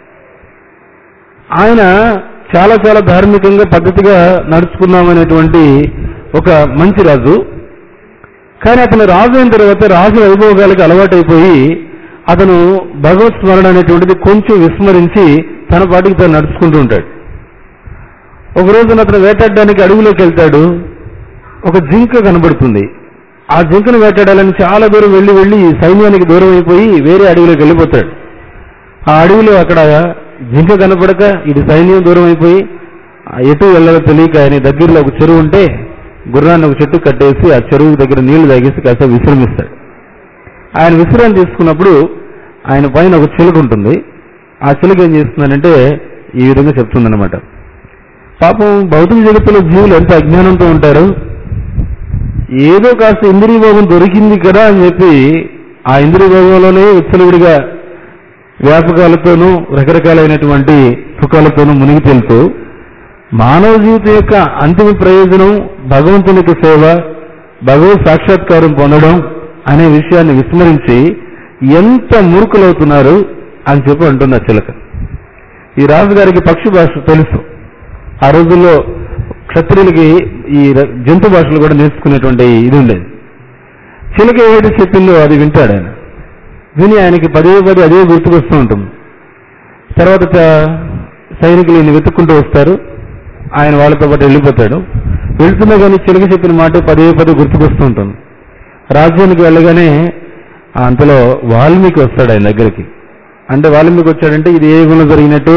ఆయన చాలా చాలా ధార్మికంగా పద్ధతిగా నడుచుకున్నామనేటువంటి ఒక మంచి రాజు కానీ అతను రాజు అయిన తర్వాత రాజు వైభోగాలకు అలవాటైపోయి అతను భగవత్ స్మరణ అనేటువంటిది కొంచెం విస్మరించి తన పాటికి తను నడుచుకుంటూ ఉంటాడు ఒక రోజున అతను వేటాడడానికి అడవిలోకి వెళ్తాడు ఒక జింక కనబడుతుంది ఆ జింకను వేటాడాలని చాలా దూరం వెళ్లి వెళ్లి సైన్యానికి దూరం అయిపోయి వేరే అడవిలోకి వెళ్ళిపోతాడు ఆ అడవిలో అక్కడ జింక కనపడక ఇది సైన్యం దూరం అయిపోయి ఆ ఎటు వెళ్ళాలో తెలియక ఆయన దగ్గరలో ఒక చెరువు ఉంటే గుర్రాన్ని ఒక చెట్టు కట్టేసి ఆ చెరువు దగ్గర నీళ్లు తాగేసి కాస్త విశ్రమిస్తాడు ఆయన విశ్రాంతి తీసుకున్నప్పుడు ఆయన పైన ఒక చిలుక ఉంటుంది ఆ చిలుక ఏం చేస్తుందనంటే ఈ విధంగా చెప్తుందన్నమాట పాపం భౌతిక జగత్తులో జీవులు ఎంత అజ్ఞానంతో ఉంటారు ఏదో కాస్త ఇంద్రియ భోగం దొరికింది కదా అని చెప్పి ఆ ఇంద్రియ భోగంలోనే విచ్చలవిడిగా వ్యాపకాలతోనూ రకరకాలైనటువంటి సుఖాలతోనూ మునిగి తేలుతూ మానవ జీవితం యొక్క అంతిమ ప్రయోజనం భగవంతుని యొక్క సేవ భగవత్ సాక్షాత్కారం పొందడం అనే విషయాన్ని విస్మరించి ఎంత మూర్ఖులవుతున్నారు అని చెప్పి అంటుంది ఆ చిలక ఈ రాజుగారికి పక్షి భాష తెలుసు ఆ రోజుల్లో క్షత్రియులకి ఈ ర- జంతు భాషలు కూడా నేర్చుకునేటువంటి ఇది ఉండేది చిలక ఏదైతే చెప్పిందో అది వింటాడు ఆయన విని ఆయనకి పదే పదే అదే గుర్తుకొస్తూ ఉంటుంది తర్వాత చ- సైనికులు ఈయన వెతుక్కుంటూ వస్తారు ఆయన వాళ్ళతో పాటు వెళ్ళిపోతాడు వెళ్తున్నా కానీ చిలక చెప్పిన మాట పదే పదే గుర్తుకొస్తూ ఉంటుంది రాజ్యానికి వెళ్ళగానే ఆ అంతలో వాల్మీకి వస్తాడు ఆయన దగ్గరికి అంటే వాల్మీకి వచ్చాడంటే ఇది ఏ యుగంలో జరిగినట్టు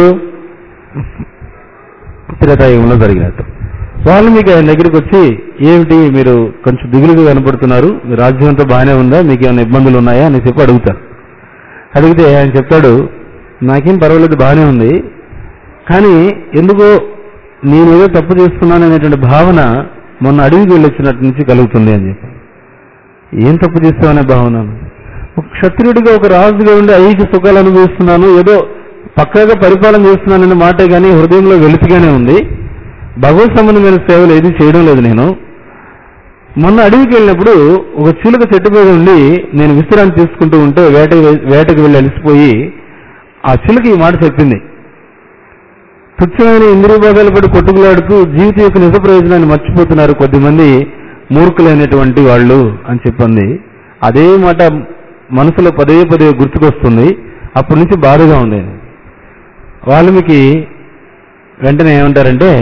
త్రేతాయుగంలో జరిగినట్టు వాల్మీకి ఆయన దగ్గరికి వచ్చి ఏమిటి మీరు కొంచెం దిగులుగా కనపడుతున్నారు మీ రాజ్యం అంతా బాగానే ఉందా మీకు ఏమైనా ఇబ్బందులు ఉన్నాయా అని చెప్పి అడుగుతారు అడిగితే ఆయన చెప్తాడు నాకేం పర్వాలేదు బాగానే ఉంది కానీ ఎందుకో నేనేదో తప్పు చేస్తున్నాను అనేటువంటి భావన మొన్న అడవికి వెళ్ళొచ్చినట్టు నుంచి కలుగుతుంది అని చెప్పి ఏం తప్పు చేస్తామనే భావన ఒక క్షత్రియుడిగా ఒక రాజుగా ఉండి ఐహిక సుఖాలు అనుభవిస్తున్నాను ఏదో పక్కాగా పరిపాలన చేస్తున్నాననే మాటే కానీ హృదయంలో వెలితిగానే ఉంది భగవత్ సంబంధమైన సేవలు ఏది చేయడం లేదు నేను మొన్న అడవికి వెళ్ళినప్పుడు ఒక చిలుక చెట్టు మీద ఉండి నేను విశ్రాంతి తీసుకుంటూ ఉంటే వేట వేటకి వెళ్ళి అలసిపోయి ఆ చిలుక ఈ మాట చెప్పింది తుచ్చమైన ఇంద్రియ భోగాలు పడి కొట్టుకులాడుతూ జీవితం యొక్క నిజ ప్రయోజనాన్ని మర్చిపోతున్నారు కొద్దిమంది మూర్ఖులైనటువంటి వాళ్ళు అని చెప్పింది అదే మాట మనసులో పదే పదే గుర్తుకొస్తుంది అప్పటి నుంచి బాధగా ఉంది వాల్మీకి వెంటనే ఏమంటారంటే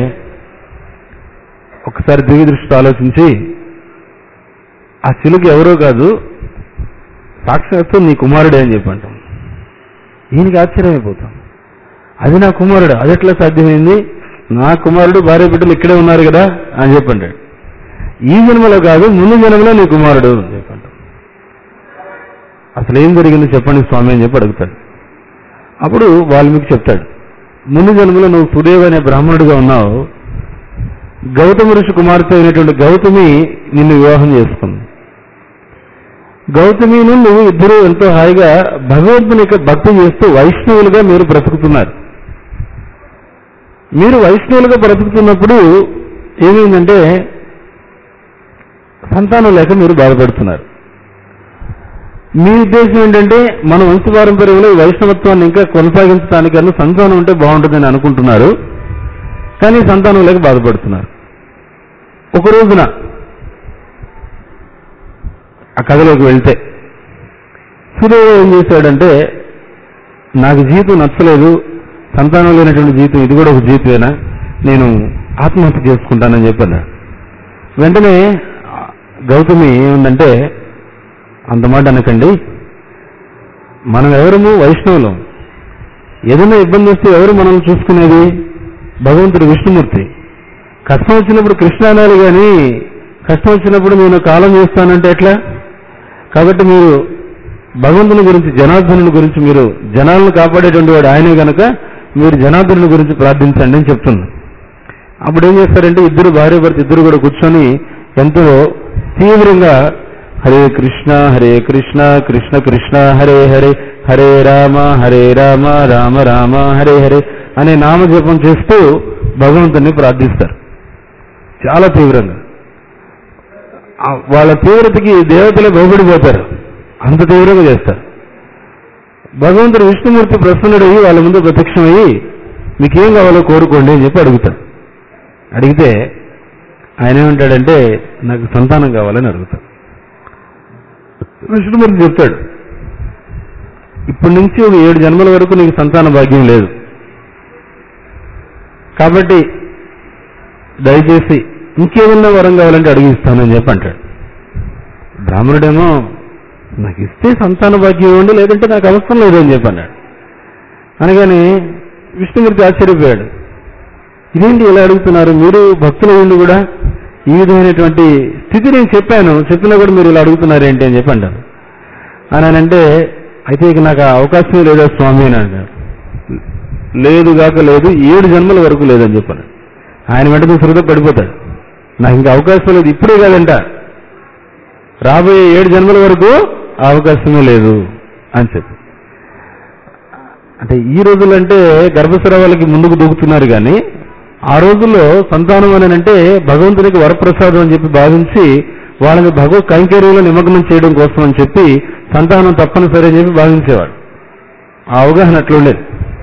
ఒకసారి దివ్య దృష్టితో ఆలోచించి ఆ చిలుక ఎవరో కాదు సాక్షాత్తు నీ కుమారుడే అని చెప్పంటాం ఈయనకి ఆశ్చర్యమైపోతాం అది నా కుమారుడు అది ఎట్లా సాధ్యమైంది నా కుమారుడు భార్య బిడ్డలు ఇక్కడే ఉన్నారు కదా అని చెప్పంటాడు ఈ జన్మలో కాదు ముందు జన్మలో నీ కుమారుడు అని చెప్పంటాం అసలు ఏం జరిగింది చెప్పండి స్వామి అని చెప్పి అడుగుతాడు అప్పుడు వాల్మీకి చెప్తాడు ముందు జన్మలో నువ్వు సుదేవ్ అనే బ్రాహ్మణుడిగా ఉన్నావు గౌతమ ఋషి కుమార్తె అయినటువంటి గౌతమి నిన్ను వివాహం చేసుకుంది గౌతమిను నువ్వు ఇద్దరు ఎంతో హాయిగా భగవంతుని యొక్క భక్తి చేస్తూ వైష్ణవులుగా మీరు బ్రతుకుతున్నారు మీరు వైష్ణవులుగా బ్రతుకుతున్నప్పుడు ఏమైందంటే సంతానం లేక మీరు బాధపడుతున్నారు మీ ఉద్దేశం ఏంటంటే మన వంశపారంపర్యంలో ఈ వైష్ణవత్వాన్ని ఇంకా కొనసాగించడానికన్నా సంతానం ఉంటే బాగుంటుందని అనుకుంటున్నారు కానీ సంతానం లేక బాధపడుతున్నారు ఒక రోజున ఆ కథలోకి వెళ్తే సుదేవ ఏం చేశాడంటే నాకు జీవితం నచ్చలేదు సంతానం లేనటువంటి జీవితం ఇది కూడా ఒక జీవితమేనా నేను ఆత్మహత్య చేసుకుంటానని చెప్పాను వెంటనే గౌతమి ఏముందంటే అంత మాట అనకండి మనం ఎవరము వైష్ణవులం ఏదైనా ఇబ్బంది వస్తే ఎవరు మనల్ని చూసుకునేది భగవంతుడు విష్ణుమూర్తి కష్టం వచ్చినప్పుడు కృష్ణ అనాలి కానీ కష్టం వచ్చినప్పుడు నేను కాలం చేస్తానంటే ఎట్లా కాబట్టి మీరు భగవంతుని గురించి జనార్దనుని గురించి మీరు జనాలను కాపాడేటువంటి వాడు ఆయనే గనక మీరు జనార్దనుని గురించి ప్రార్థించండి అని చెప్తుంది అప్పుడు ఏం చేస్తారంటే ఇద్దరు భార్య భర్త ఇద్దరు కూడా కూర్చొని ఎంతో తీవ్రంగా హరే కృష్ణ హరే కృష్ణ కృష్ణ కృష్ణ హరే హరే హరే రామ హరే రామ రామ రామ హరే హరే అనే నామజపం చేస్తూ భగవంతుని ప్రార్థిస్తారు చాలా తీవ్రంగా ఆ వాళ్ళ తీవ్రతకి దేవతలే భయపడిపోతారు అంత తీవ్రంగా చేస్తారు భగవంతుడు విష్ణుమూర్తి ప్రసన్నుడయ్యి వాళ్ళ ముందు ప్రత్యక్షమయ్యి మీకేం కావాలో కోరుకోండి అని చెప్పి అడుగుతాడు అడిగితే ఆయన ఏమంటాడంటే నాకు సంతానం కావాలని అడుగుతాడు విష్ణుమూర్తి చెప్తాడు ఇప్పటి నుంచి ఒక ఏడు జన్మల వరకు నీకు సంతాన భాగ్యం లేదు కాబట్టి దయచేసి ఇంకేమన్నా వరం కావాలంటే అడిగి ఇస్తానని చెప్పి అంటాడు బ్రాహ్మణుడేమో నాకు ఇస్తే సంతాన భాగ్యం ఇవ్వండి లేదంటే నాకు అవసరం లేదు అని చెప్పి అన్నాడు అనగానే విష్ణుమూర్తి ఆశ్చర్యపోయాడు ఇదేంటి ఇలా అడుగుతున్నారు మీరు భక్తులు ఉండి కూడా ఈ విధమైనటువంటి స్థితి నేను చెప్పాను చెప్పినా కూడా మీరు ఇలా అడుగుతున్నారు ఏంటి అని చెప్పి అంటారు అని ఆయన అంటే అయితే ఇక నాకు ఆ అవకాశం లేదా స్వామి అని అంటారు లేదు గాక లేదు ఏడు జన్మల వరకు లేదని చెప్పాను ఆయన వెంటనే శృత పడిపోతాడు నాకు ఇంకా అవకాశం లేదు ఇప్పుడే కాదంట రాబోయే ఏడు జన్మల వరకు ఆ అవకాశమే లేదు అని చెప్పి అంటే ఈ రోజులు అంటే గర్భస్రావాలకి ముందుకు దూకుతున్నారు కానీ ఆ రోజుల్లో సంతానం అని అంటే భగవంతునికి వరప్రసాదం అని చెప్పి భావించి వాళ్ళని భగవత్ కైంకర్యంలో నిమగ్నం చేయడం కోసం అని చెప్పి సంతానం తప్పనిసరి అని చెప్పి భావించేవాడు ఆ అవగాహన అట్లుండేది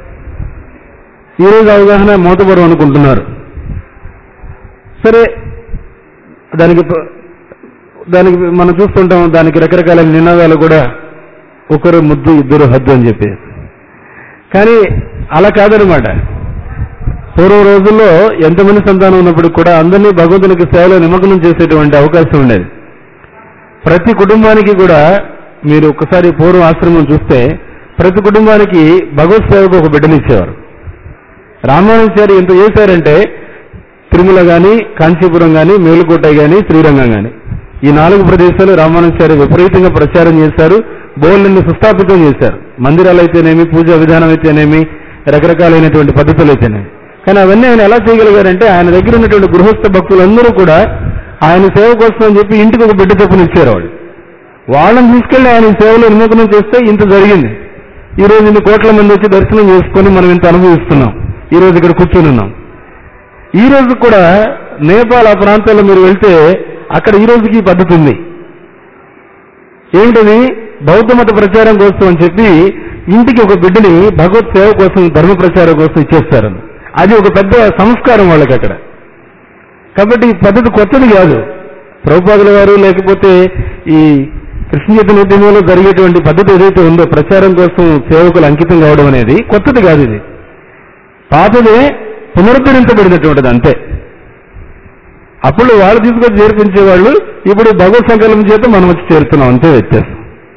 ఈ రోజు అవగాహన మోతబరం అనుకుంటున్నారు సరే దానికి ప- దానికి మనం చూస్తుంటాం దానికి రకరకాల నినాదాలు కూడా ఒకరు ముద్దు ఇద్దరు హద్దు అని చెప్పి కానీ అలా కాదనమాట పూర్వ రోజుల్లో ఎంతమంది సంతానం ఉన్నప్పటికీ కూడా అందరినీ భగవంతునికి సేవలో నిమగ్నం చేసేటువంటి అవకాశం ఉండేది ప్రతి కుటుంబానికి కూడా మీరు ఒకసారి పూర్వ ఆశ్రమం చూస్తే ప్రతి కుటుంబానికి భగవత్ సేవకు ఒక బిడ్డని ఇచ్చేవారు రామానుచారి ఎంత చేశారంటే తిరుమల గాని కాంచీపురం గాని మేలుకోట గాని శ్రీరంగం గాని ఈ నాలుగు ప్రదేశాలు రామానుచారి విపరీతంగా ప్రచారం చేశారు బోర్లని సుస్థాపితం చేశారు మందిరాలు అయితేనేమి పూజా విధానం అయితేనేమి రకరకాలైనటువంటి పద్ధతులు అయితేనేమి కానీ అవన్నీ ఆయన ఎలా చేయగలిగారంటే ఆయన దగ్గర ఉన్నటువంటి గృహస్థ భక్తులందరూ కూడా ఆయన సేవ కోసం అని చెప్పి ఇంటికి ఒక బిడ్డ చొప్పున ఇచ్చారు వాళ్ళు వాళ్ళని తీసుకెళ్లి ఆయన ఈ సేవలో నిమగ్నం చేస్తే ఇంత జరిగింది ఈ రోజు ఇన్ని కోట్ల మంది వచ్చి దర్శనం చేసుకొని మనం ఇంత అనుభవిస్తున్నాం ఈ రోజు ఇక్కడ కూర్చొని ఉన్నాం ఈ రోజు కూడా నేపాల్ ఆ ప్రాంతాల్లో మీరు వెళ్తే అక్కడ ఈ రోజుకి ఈ పద్ధతి ఉంది ఏమిటది బౌద్ధ మత ప్రచారం కోసం అని చెప్పి ఇంటికి ఒక బిడ్డని భగవత్ సేవ కోసం ధర్మ ప్రచారం కోసం ఇచ్చేస్తారు అది ఒక పెద్ద సంస్కారం వాళ్ళకి అక్కడ కాబట్టి ఈ పద్ధతి కొత్తది కాదు ప్రభుపాదుల వారు లేకపోతే ఈ కృష్ణ చైతన్యోద్యమంలో జరిగేటువంటి పద్ధతి ఏదైతే ఉందో ప్రచారం కోసం సేవకులు అంకితం కావడం అనేది కొత్తది కాదు ఇది పాతదే పునరుద్ధరించబడినటువంటిది అంతే అప్పుడు వాళ్ళు తీసుకొచ్చి చేర్పించేవాళ్ళు ఇప్పుడు భగవత్ సంకల్పం చేత మనం వచ్చి చేరుతున్నాం అంతే వ్యత్యాసం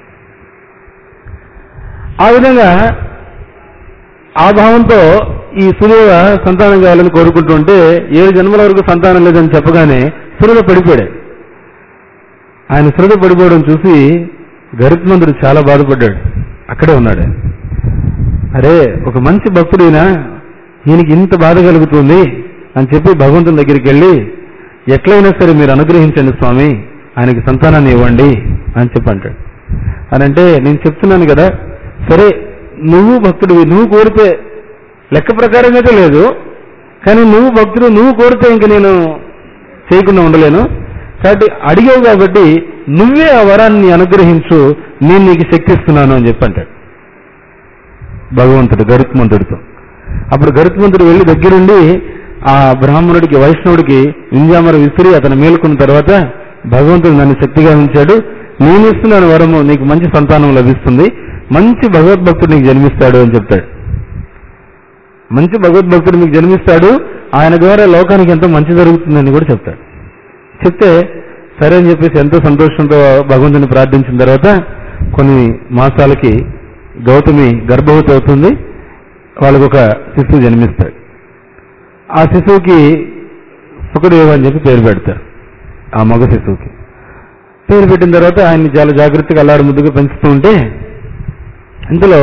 ఆ విధంగా ఆ భావంతో ఈ సుదేవ సంతానం కావాలని కోరుకుంటుంటే ఏడు జన్మల వరకు సంతానం లేదని చెప్పగానే సురద పడిపోయాడు ఆయన సురద పడిపోవడం చూసి గరుత్మంతుడు చాలా బాధపడ్డాడు అక్కడే ఉన్నాడు ఆయన. అరే ఒక మంచి భక్తుడైనా ఈయనకి ఇంత బాధ కలుగుతుంది అని చెప్పి భగవంతుని దగ్గరికి వెళ్ళి ఎట్లయినా సరే మీరు అనుగ్రహించండి స్వామి ఆయనకి సంతానాన్ని ఇవ్వండి అని చెప్పి అంటాడు అని అంటే నేను చెప్తున్నాను కదా సరే నువ్వు భక్తుడివి నువ్వు కోరితే లెక్క ప్రకారం అయితే లేదు కానీ నువ్వు భక్తుడు నువ్వు కోరితే ఇంక నేను చేయకుండా ఉండలేను కాబట్టి అడిగావు కాబట్టి నువ్వే ఆ వరాన్ని అనుగ్రహించు నేను నీకు శక్తి ఇస్తున్నాను అని చెప్పి అంటాడు భగవంతుడు గరుత్మంతుడితో అప్పుడు గరుత్మంతుడు వెళ్ళి దగ్గరుండి ఆ బ్రాహ్మణుడికి వైష్ణవుడికి వింజామర విసిరి అతను మేలుకున్న తర్వాత భగవంతుడు నన్ను శక్తిగా ఉంచాడు నేను ఇస్తున్నాను వరము నీకు మంచి సంతానం లభిస్తుంది మంచి భగవద్భక్తుడు నీకు జన్మిస్తాడు అని చెప్తాడు మంచి భగవద్భక్తుడు మీకు జన్మిస్తాడు ఆయన ద్వారా లోకానికి ఎంతో మంచి జరుగుతుందని కూడా చెప్తాడు చెప్తే సరే అని చెప్పేసి ఎంతో సంతోషంతో భగవంతుని ప్రార్థించిన తర్వాత కొన్ని మాసాలకి గౌతమి గర్భవతి అవుతుంది వాళ్ళకు ఒక శిశువు జన్మిస్తాడు ఆ శిశువుకి సుఖదేవ్ అని చెప్పి పేరు పెడతారు ఆ మగ శిశువుకి పేరు పెట్టిన తర్వాత ఆయన్ని చాలా జాగ్రత్తగా అల్లాడు ముద్దుగా పెంచుతూ ఉంటే ఇందులో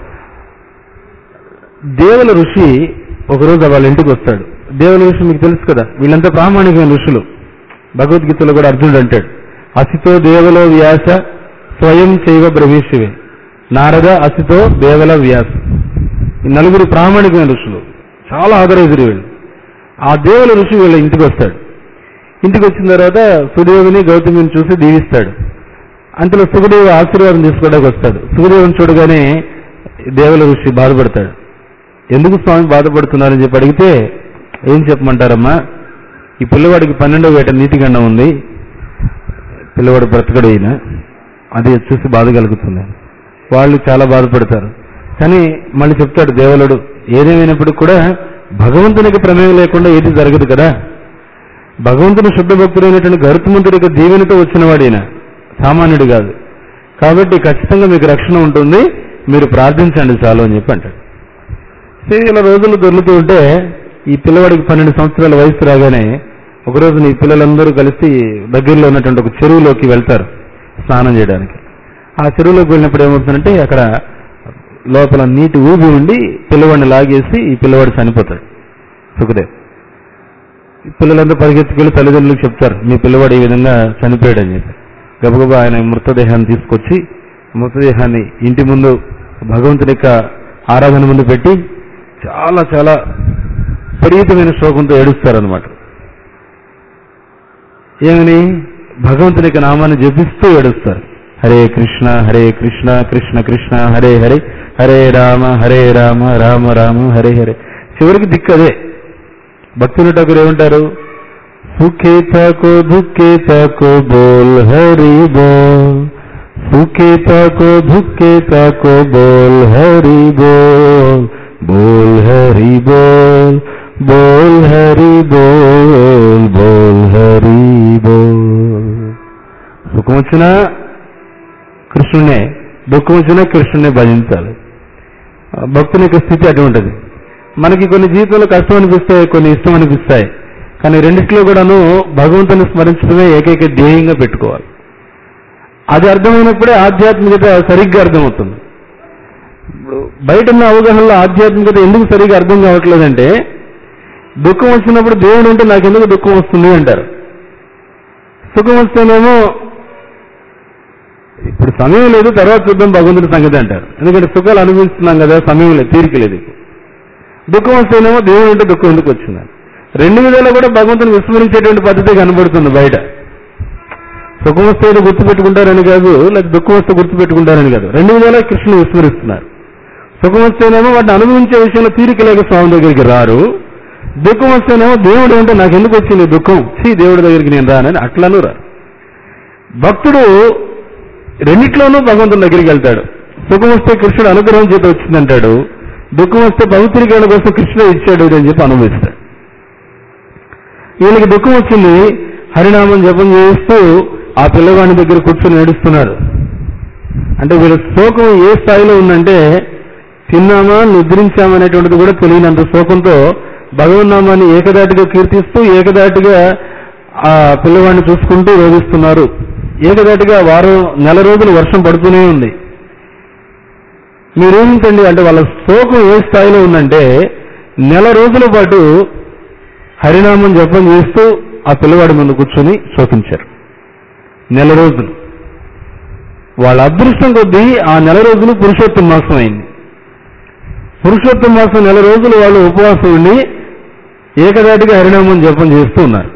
దేవుల ఋషి ఒకరోజు వాళ్ళ ఇంటికి వస్తాడు దేవుల ఋషి మీకు తెలుసు కదా వీళ్ళంతా ప్రామాణికమైన ఋషులు భగవద్గీతలో కూడా అర్జునుడు అంటాడు అసితో దేవులో వ్యాస స్వయం చైవ బ్రహ్మేశివే నారద అసితో దేవల వ్యాస ఈ నలుగురు ప్రామాణికమైన ఋషులు చాలా ఆదరేదురు వీళ్ళు ఆ దేవుల ఋషి వీళ్ళ ఇంటికి వస్తాడు ఇంటికి వచ్చిన తర్వాత సుదేవుని గౌతమిని చూసి దీవిస్తాడు అంతలో సుఖదేవు ఆశీర్వాదం తీసుకోవడానికి వస్తాడు సుఖదేవుని చూడగానే దేవుల ఋషి బాధపడతాడు ఎందుకు స్వామి బాధపడుతున్నారని చెప్పి అడిగితే ఏం చెప్పమంటారమ్మా ఈ పిల్లవాడికి పన్నెండో వేట నీతిగండం ఉంది పిల్లవాడు బ్రతకడు ఈయన అది వచ్చేసి బాధ కలుగుతుంది వాళ్ళు చాలా బాధపడతారు కానీ మళ్ళీ చెప్తాడు దేవులుడు ఏదేమైనప్పటికీ కూడా భగవంతునికి ప్రమేయం లేకుండా ఏది జరగదు కదా భగవంతుని శుద్ధ భక్తుడైనటువంటి గరుత్మంతుడి యొక్క దీవెనతో వచ్చినవాడు ఈయన సామాన్యుడు కాదు కాబట్టి ఖచ్చితంగా మీకు రక్షణ ఉంటుంది మీరు ప్రార్థించండి చాలు అని చెప్పి అంటాడు సరే ఇలా రోజులు దొర్లుతూ ఉంటే ఈ పిల్లవాడికి పన్నెండు సంవత్సరాల వయసు రాగానే ఒకరోజు ఈ పిల్లలందరూ కలిసి దగ్గరలో ఉన్నటువంటి ఒక చెరువులోకి వెళ్తారు స్నానం చేయడానికి ఆ చెరువులోకి వెళ్ళినప్పుడు ఏమవుతుందంటే అక్కడ లోపల నీటి ఊబి ఉండి పిల్లవాడిని లాగేసి ఈ పిల్లవాడు చనిపోతాడు సుఖదేవ్ ఈ పిల్లలందరూ పరిగెత్తుకెళ్ళి తల్లిదండ్రులకు చెప్తారు మీ పిల్లవాడు ఈ విధంగా చనిపోయాడు అని చెప్పి గబగబా ఆయన మృతదేహాన్ని తీసుకొచ్చి మృతదేహాన్ని ఇంటి ముందు భగవంతుని యొక్క ఆరాధన ముందు పెట్టి చాలా చాలా విపరీతమైన శోకంతో ఏడుస్తారనమాట ఏమని భగవంతుని యొక్క నామాన్ని జపిస్తూ ఏడుస్తారు హరే కృష్ణ హరే కృష్ణ కృష్ణ కృష్ణ హరే హరే హరే రామ హరే రామ రామ రామ హరే హరే చివరికి దిక్కు అదే భక్తులు ఠాకూర్ ఏమంటారు సుఖే తాకో దుఃఖే తాకో బోల్ హరి బోల్ సుఖే తాకో దుఃఖే తాకో బోల్ హరి బోల్ బోల్ హరి బోల్ బోల్ హరి బోల్ బోల్ హరి బోల్ సుఖం వచ్చినా కృష్ణునే దుఃఖం వచ్చినా కృష్ణునే భజించాలి ఆ భక్తుని యొక్క స్థితి అటువంటిది మనకి కొన్ని జీవితంలో కష్టం అనిపిస్తాయి కొన్ని ఇష్టం అనిపిస్తాయి కానీ రెండిట్లో కూడాను భగవంతుని స్మరించడమే ఏకైక ధ్యేయంగా పెట్టుకోవాలి అది అర్థమైనప్పుడే ఆధ్యాత్మికత సరిగ్గా అర్థమవుతుంది ఇప్పుడు బయట ఉన్న అవగాహనలో ఆధ్యాత్మికత ఎందుకు సరిగ్గా అర్థం కావట్లేదంటే దుఃఖం వచ్చినప్పుడు దేవుడు ఉంటే నాకెందుకు దుఃఖం వస్తుంది అంటారు సుఖం వస్తేనేమో ఇప్పుడు సమయం లేదు తర్వాత చూద్దాం భగవంతుడి సంగతి అంటారు ఎందుకంటే సుఖాలు అనుభవిస్తున్నాం కదా సమయం లేదు తీరిక లేదు దుఃఖం వస్తేనేమో దేవుడు ఉంటే దుఃఖం ఎందుకు వచ్చింది రెండు విధాలు కూడా భగవంతుని విస్మరించేటువంటి పద్ధతి కనబడుతుంది బయట సుఖం వస్తే ఏదో గుర్తుపెట్టుకుంటారని కాదు లేక దుఃఖం వస్తే గుర్తుపెట్టుకుంటారని కాదు రెండు విధాలా కృష్ణుని విస్మరిస్తున్నారు సుఖం వస్తేనేమో వాటిని అనుభవించే విషయంలో తీరిక లేక స్వామి దగ్గరికి రారు దుఃఖం వస్తేనేమో దేవుడు ఉంటే నాకు ఎందుకు వచ్చింది దుఃఖం సి దేవుడి దగ్గరికి నేను రానని అట్లను రారు భక్తుడు రెండిట్లోనూ భగవంతుని దగ్గరికి వెళ్తాడు సుఖం వస్తే కృష్ణుడు అనుగ్రహం చేత వచ్చిందంటాడు దుఃఖం వస్తే పవిత్రీకరణ కోసం కృష్ణుడు ఇచ్చాడు అని చెప్పి అనుభవిస్తాడు వీళ్ళకి దుఃఖం వచ్చింది హరినామం జపం చేస్తూ ఆ పిల్లవాడి దగ్గర కూర్చొని ఏడుస్తున్నారు అంటే వీళ్ళ శోకం ఏ స్థాయిలో ఉందంటే తిన్నామా నిద్రించామనేటువంటిది కూడా తెలియనంత శోకంతో భగవన్నామాన్ని ఏకదాటిగా కీర్తిస్తూ ఏకదాటిగా ఆ పిల్లవాడిని చూసుకుంటూ రోగిస్తున్నారు ఏకదాటిగా వారం నెల రోజులు వర్షం పడుతూనే ఉంది మీరు ఊహించండి అంటే వాళ్ళ శోకం ఏ స్థాయిలో ఉందంటే నెల రోజుల పాటు హరినామం జపం చేస్తూ ఆ పిల్లవాడి ముందు కూర్చొని శోకించారు నెల రోజులు వాళ్ళ అదృష్టం కొద్దీ ఆ నెల రోజులు పురుషోత్తమ మాసం అయింది పురుషోత్తమ మాసం నెల రోజులు వాళ్ళు ఉపవాసం ఉండి ఏకదాటిగా హరినామం జపం చేస్తూ ఉన్నారు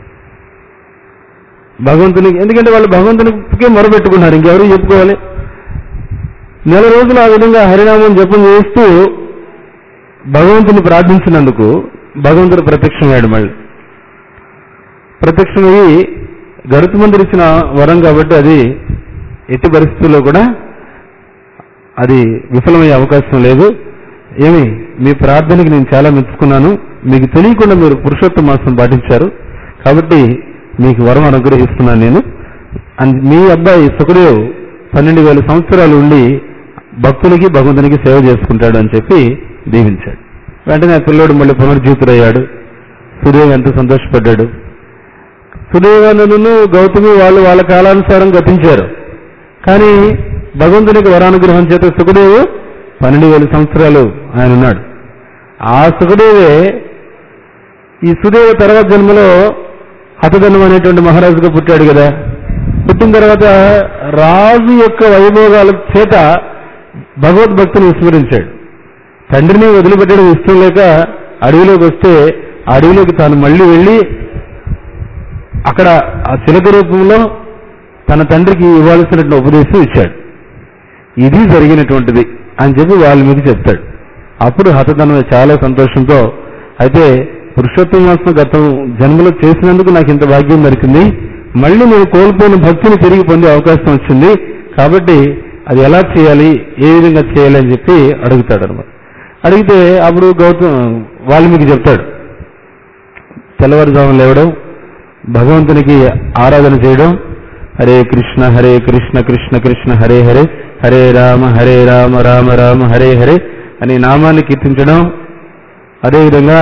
భగవంతునికి ఎందుకంటే వాళ్ళు భగవంతునికే మొరపెట్టుకున్నారు ఇంకెవరు చెప్పుకోవాలి నెల రోజులు ఆ విధంగా హరినామం జపం చేస్తూ భగవంతుని ప్రార్థించినందుకు భగవంతుడు ప్రత్యక్షమయ్యాడు మళ్ళీ ప్రత్యక్షమయ్యి గరుత్మంతుడు ఇచ్చిన వరం కాబట్టి అది ఎట్టి పరిస్థితుల్లో కూడా అది విఫలమయ్యే అవకాశం లేదు ఏమి మీ ప్రార్థనకి నేను చాలా మెచ్చుకున్నాను మీకు తెలియకుండా మీరు పురుషోత్తమ మాసం పాటించారు కాబట్టి మీకు వరం అనుగ్రహిస్తున్నాను నేను అండ్ మీ అబ్బాయి సుఖదేవ్ పన్నెండు వేల సంవత్సరాలు ఉండి భక్తులకి భగవంతునికి సేవ చేసుకుంటాడు అని చెప్పి దీవించాడు వెంటనే ఆ పిల్లోడు మళ్ళీ పునర్జీవితుడయ్యాడు సుదేవ్ ఎంత సంతోషపడ్డాడు సుదేవానందును గౌతమి వాళ్ళు వాళ్ళ కాలానుసారం గతించారు కానీ భగవంతునికి వరానుగ్రహం చేత సుఖదేవు పన్నెండు వేల సంవత్సరాలు ఆయన ఉన్నాడు ఆ సుఖదేవే ఈ సుదేవ తర్వాత జన్మలో హతధనం అనేటువంటి మహారాజుగా పుట్టాడు కదా పుట్టిన తర్వాత రాజు యొక్క వైభోగాల చేత భగవద్భక్తిని విస్మరించాడు తండ్రిని వదిలిపెట్టడం ఇష్టం లేక అడవిలోకి వస్తే ఆ అడవిలోకి తాను మళ్ళీ వెళ్ళి అక్కడ ఆ చిలక రూపంలో తన తండ్రికి ఇవ్వాల్సినటువంటి ఉపదేశం ఇచ్చాడు ఇది జరిగినటువంటిది అని చెప్పి వాల్మీకి చెప్తాడు అప్పుడు హతధనం చాలా సంతోషంతో అయితే పురుషోత్తమ మాసం గత జన్మలో చేసినందుకు నాకు ఇంత భాగ్యం దొరికింది మళ్ళీ నేను కోల్పోయిన భక్తిని తిరిగి పొందే అవకాశం వచ్చింది కాబట్టి అది ఎలా చేయాలి ఏ విధంగా చేయాలి అని చెప్పి అడుగుతాడు అనమాట అడిగితే అప్పుడు గౌతమ్ వాల్మీకి చెప్తాడు తెల్లవారుజామున లేవడం భగవంతునికి ఆరాధన చేయడం హరే కృష్ణ హరే కృష్ణ కృష్ణ కృష్ణ హరే హరే హరే రామ హరే రామ రామ రామ హరే హరే అనే నామాన్ని కీర్తించడం అదేవిధంగా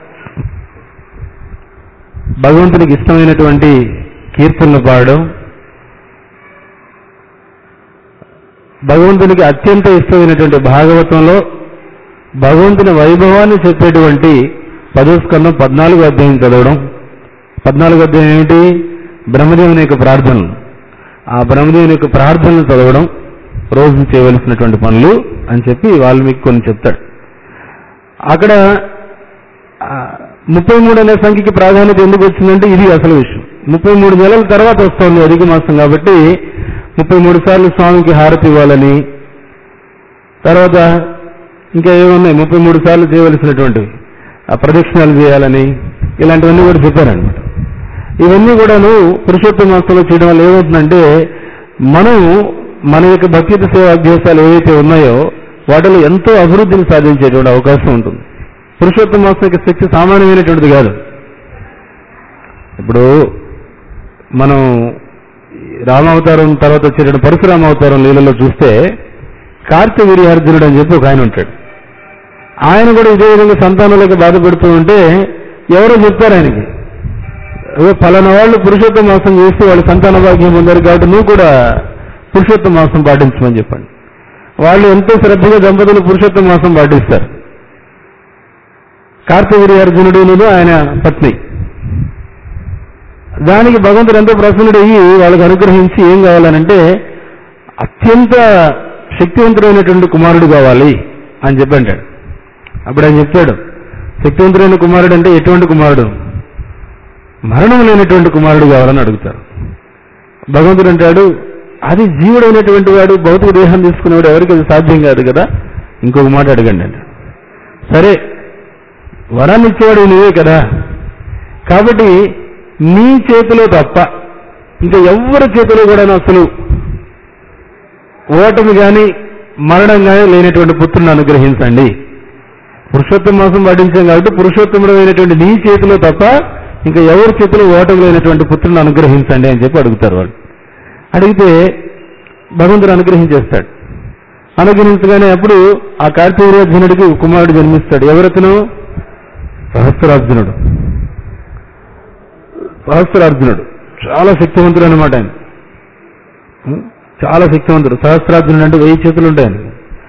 భగవంతునికి ఇష్టమైనటువంటి కీర్తనలు పాడడం భగవంతునికి అత్యంత ఇష్టమైనటువంటి భాగవతంలో భగవంతుని వైభవాన్ని చెప్పేటువంటి పదో స్కందం పద్నాలుగు అధ్యాయం చదవడం పద్నాలుగు అధ్యాయం ఏమిటి బ్రహ్మదేవుని యొక్క ప్రార్థనలు ఆ బ్రహ్మదేవుని యొక్క ప్రార్థనలు చదవడం రోజు చేయవలసినటువంటి పనులు అని చెప్పి వాల్మీకి కొన్ని చెప్తాడు అక్కడ ఆ, ముప్పై మూడు అనే సంఖ్యకి ప్రాధాన్యత ఎందుకు వచ్చిందంటే ఇది అసలు విషయం ముప్పై మూడు నెలల తర్వాత వస్తుంది అధిక మాసం కాబట్టి ముప్పై మూడు సార్లు స్వామికి హారతి ఇవ్వాలని తర్వాత ఇంకా ఏమున్నాయి ముప్పై మూడు సార్లు చేయవలసినటువంటివి ఆ ప్రదక్షిణాలు చేయాలని ఇలాంటివన్నీ కూడా చెప్పారనమాట ఇవన్నీ కూడాను పురుషోత్తమ మాసంలో చేయడం వల్ల ఏమవుతుందంటే మనం మన యొక్క భక్తి సేవా అభ్యాసాలు ఏవైతే ఉన్నాయో వాటిలో ఎంతో అభివృద్ధిని సాధించేటువంటి అవకాశం ఉంటుంది పురుషోత్తమ మాసం యొక్క శక్తి సామాన్యమైనటువంటిది కాదు ఇప్పుడు మనం రామావతారం తర్వాత వచ్చేటువంటి పరశురామ అవతారం లీలలో చూస్తే కార్తవీర్యార్జునుడు అని చెప్పి ఒక ఆయన ఉంటాడు ఆయన కూడా ఇదే విధంగా సంతానాలకు బాధపడుతూ ఉంటే ఎవరో చెప్పారు ఆయనకి అదే ఫలానా వాళ్ళు పురుషోత్తమ మాసం చేస్తే వాళ్ళు సంతాన భాగ్యం పొందారు కాబట్టి నువ్వు కూడా పురుషోత్తమ మాసం పాటించమని చెప్పండి వాళ్ళు ఎంతో శ్రద్ధగా దంపతులు పురుషోత్తమ మాసం పాటిస్తారు కార్తవీర్య అర్జునుడు ఆయన పత్ని దానికి భగవంతుడు ఎంతో ప్రసన్నుడయ్యి వాళ్ళకి అనుగ్రహించి ఏం కావాలనంటే అత్యంత శక్తివంతుడైనటువంటి కుమారుడు కావాలి అని చెప్పి అంటాడు అప్పుడు ఆయన చెప్పాడు శక్తివంతుడైన కుమారుడు అంటే ఎటువంటి కుమారుడు మరణం లేనటువంటి కుమారుడు కావాలని అడుగుతారు భగవంతుడు అంటాడు అది జీవుడైనటువంటి వాడు భౌతిక దేహం తీసుకునేవాడు ఎవరికి అది సాధ్యం కాదు కదా ఇంకొక మాట అడగండి అండి సరే వరాన్ని ఇచ్చేవాడు నువ్వే కదా కాబట్టి నీ చేతిలో తప్ప ఇంకా ఎవరి చేతిలో కూడా అసలు ఓటమి కానీ మరణం కానీ లేనటువంటి పుత్రుని అనుగ్రహించండి పురుషోత్తమ మాసం పాటించాం కాబట్టి పురుషోత్తముడమైనటువంటి నీ చేతిలో తప్ప ఇంకా ఎవరి చేతిలో ఓటమి లేనటువంటి పుత్రుని అనుగ్రహించండి అని చెప్పి అడుగుతారు వాళ్ళు అడిగితే భగవంతుడు అనుగ్రహించేస్తాడు అనుగ్రహించగానే అప్పుడు ఆ కార్తీవీర్యార్జునుడికి ఒక కుమారుడు జన్మిస్తాడు ఎవరతను సహస్రార్జునుడు సహస్రార్జునుడు చాలా శక్తివంతుడు అనమాట ఆయన ఉం? చాలా శక్తివంతుడు సహస్రార్జునుడు అంటే వెయ్యి చేతులు ఉంటాయి ఆయనకు.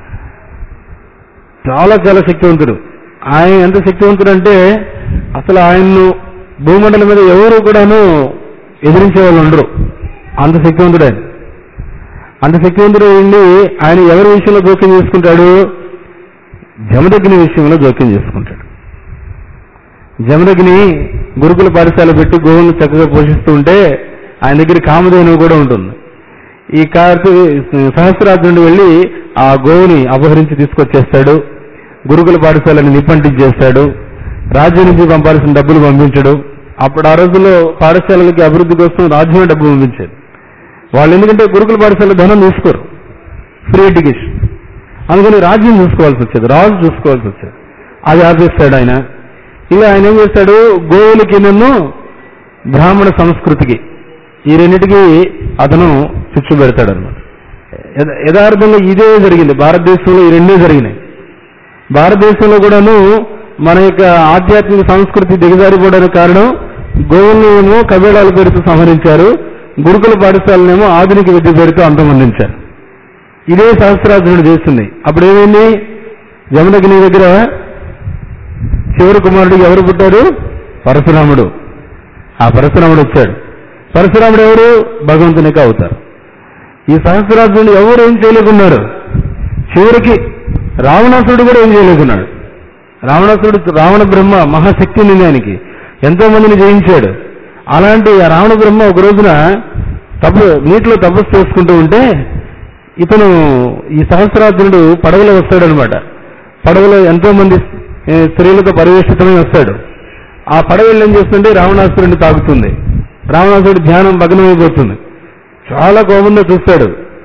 చాలా చాలా శక్తివంతుడు ఆయన ఎంత శక్తివంతుడు అంటే అసలు ఆయన్ను భూమండలం మీద ఎవరు కూడాను ఎదిరించే వాళ్ళు ఉండరు అంత శక్తివంతుడు ఆయన అంత శక్తివంతుడు ఉండి ఆయన ఎవరి విషయంలో జోక్యం చేసుకుంటాడు జమదగ్ని విషయంలో జోక్యం చేసుకుంటాడు జమదగ్ని గురుకుల పాఠశాల పెట్టి గోవులను చక్కగా పోషిస్తూ ఉంటే ఆయన దగ్గర కామధేనువు కూడా ఉంటుంది ఈ కార్తీ సహస్రార్జునుడు వెళ్ళి ఆ గోవుని అపహరించి తీసుకొచ్చేస్తాడు గురుకుల పాఠశాలని నిప్పంటించేస్తాడు రాజ్యం నుంచి పంపాల్సిన డబ్బులు పంపించడు అప్పుడు ఆ రోజుల్లో పాఠశాలలకి అభివృద్ధి కోసం రాజ్యమే డబ్బు పంపించేది వాళ్ళు ఎందుకంటే గురుకుల పాఠశాల ధనం తీసుకోరు ఫ్రీ ఎడ్యుకేషన్ అందుకని రాజ్యం చూసుకోవాల్సి వచ్చేది రాజు చూసుకోవాల్సి వచ్చేది అది ఆపేస్తాడు ఆయన ఇలా ఆయన ఏం చేస్తాడు గోవులకి నన్ను బ్రాహ్మణ సంస్కృతికి ఈ రెండింటికి అతను చిచ్చు పెడతాడు అనమాట యథార్థంగా ఇదే జరిగింది భారతదేశంలో ఈ రెండే జరిగినాయి భారతదేశంలో కూడాను మన యొక్క ఆధ్యాత్మిక సంస్కృతి దిగజారిపోవడానికి కారణం గోవులనేమో కబేళాల పేరుతో సంహరించారు గురుకుల పాఠశాలనేమో ఆధునిక విద్య పేరుతో అంతమొందించారు ఇదే సహస్రార్జునుడు చేస్తుంది అప్పుడు ఏమైంది జమదగ్ని దగ్గర చివరి కుమారుడు ఎవరు పుట్టారు పరశురాముడు ఆ పరశురాముడు వచ్చాడు పరశురాముడు ఎవరు భగవంతునికి అవుతారు ఈ సహస్రార్జునుడు ఎవరు ఏం చేయలేకున్నారు చివరికి రావణాసురుడు కూడా ఏం చేయలేకున్నాడు రావణాసురుడు రావణ బ్రహ్మ మహాశక్తి ఉంది ఆయనకి ఎంతో మందిని జయించాడు అలాంటి ఆ రావణ బ్రహ్మ ఒక రోజున తప్పు నీటిలో తపస్సు చేసుకుంటూ ఉంటే ఇతను ఈ సహస్రార్జునుడు పడవలో వస్తాడనమాట పడవలో ఎంతో మంది ఏ, స్త్రీలతో పరివేషితమై వస్తాడు ఆ పడవలు ఏం చేస్తుంటే రావణాసురుడిని తాకుతుంది రావణాసురుడి ధ్యానం భగ్నమైపోతుంది చాలా కోపంతో చూస్తాడు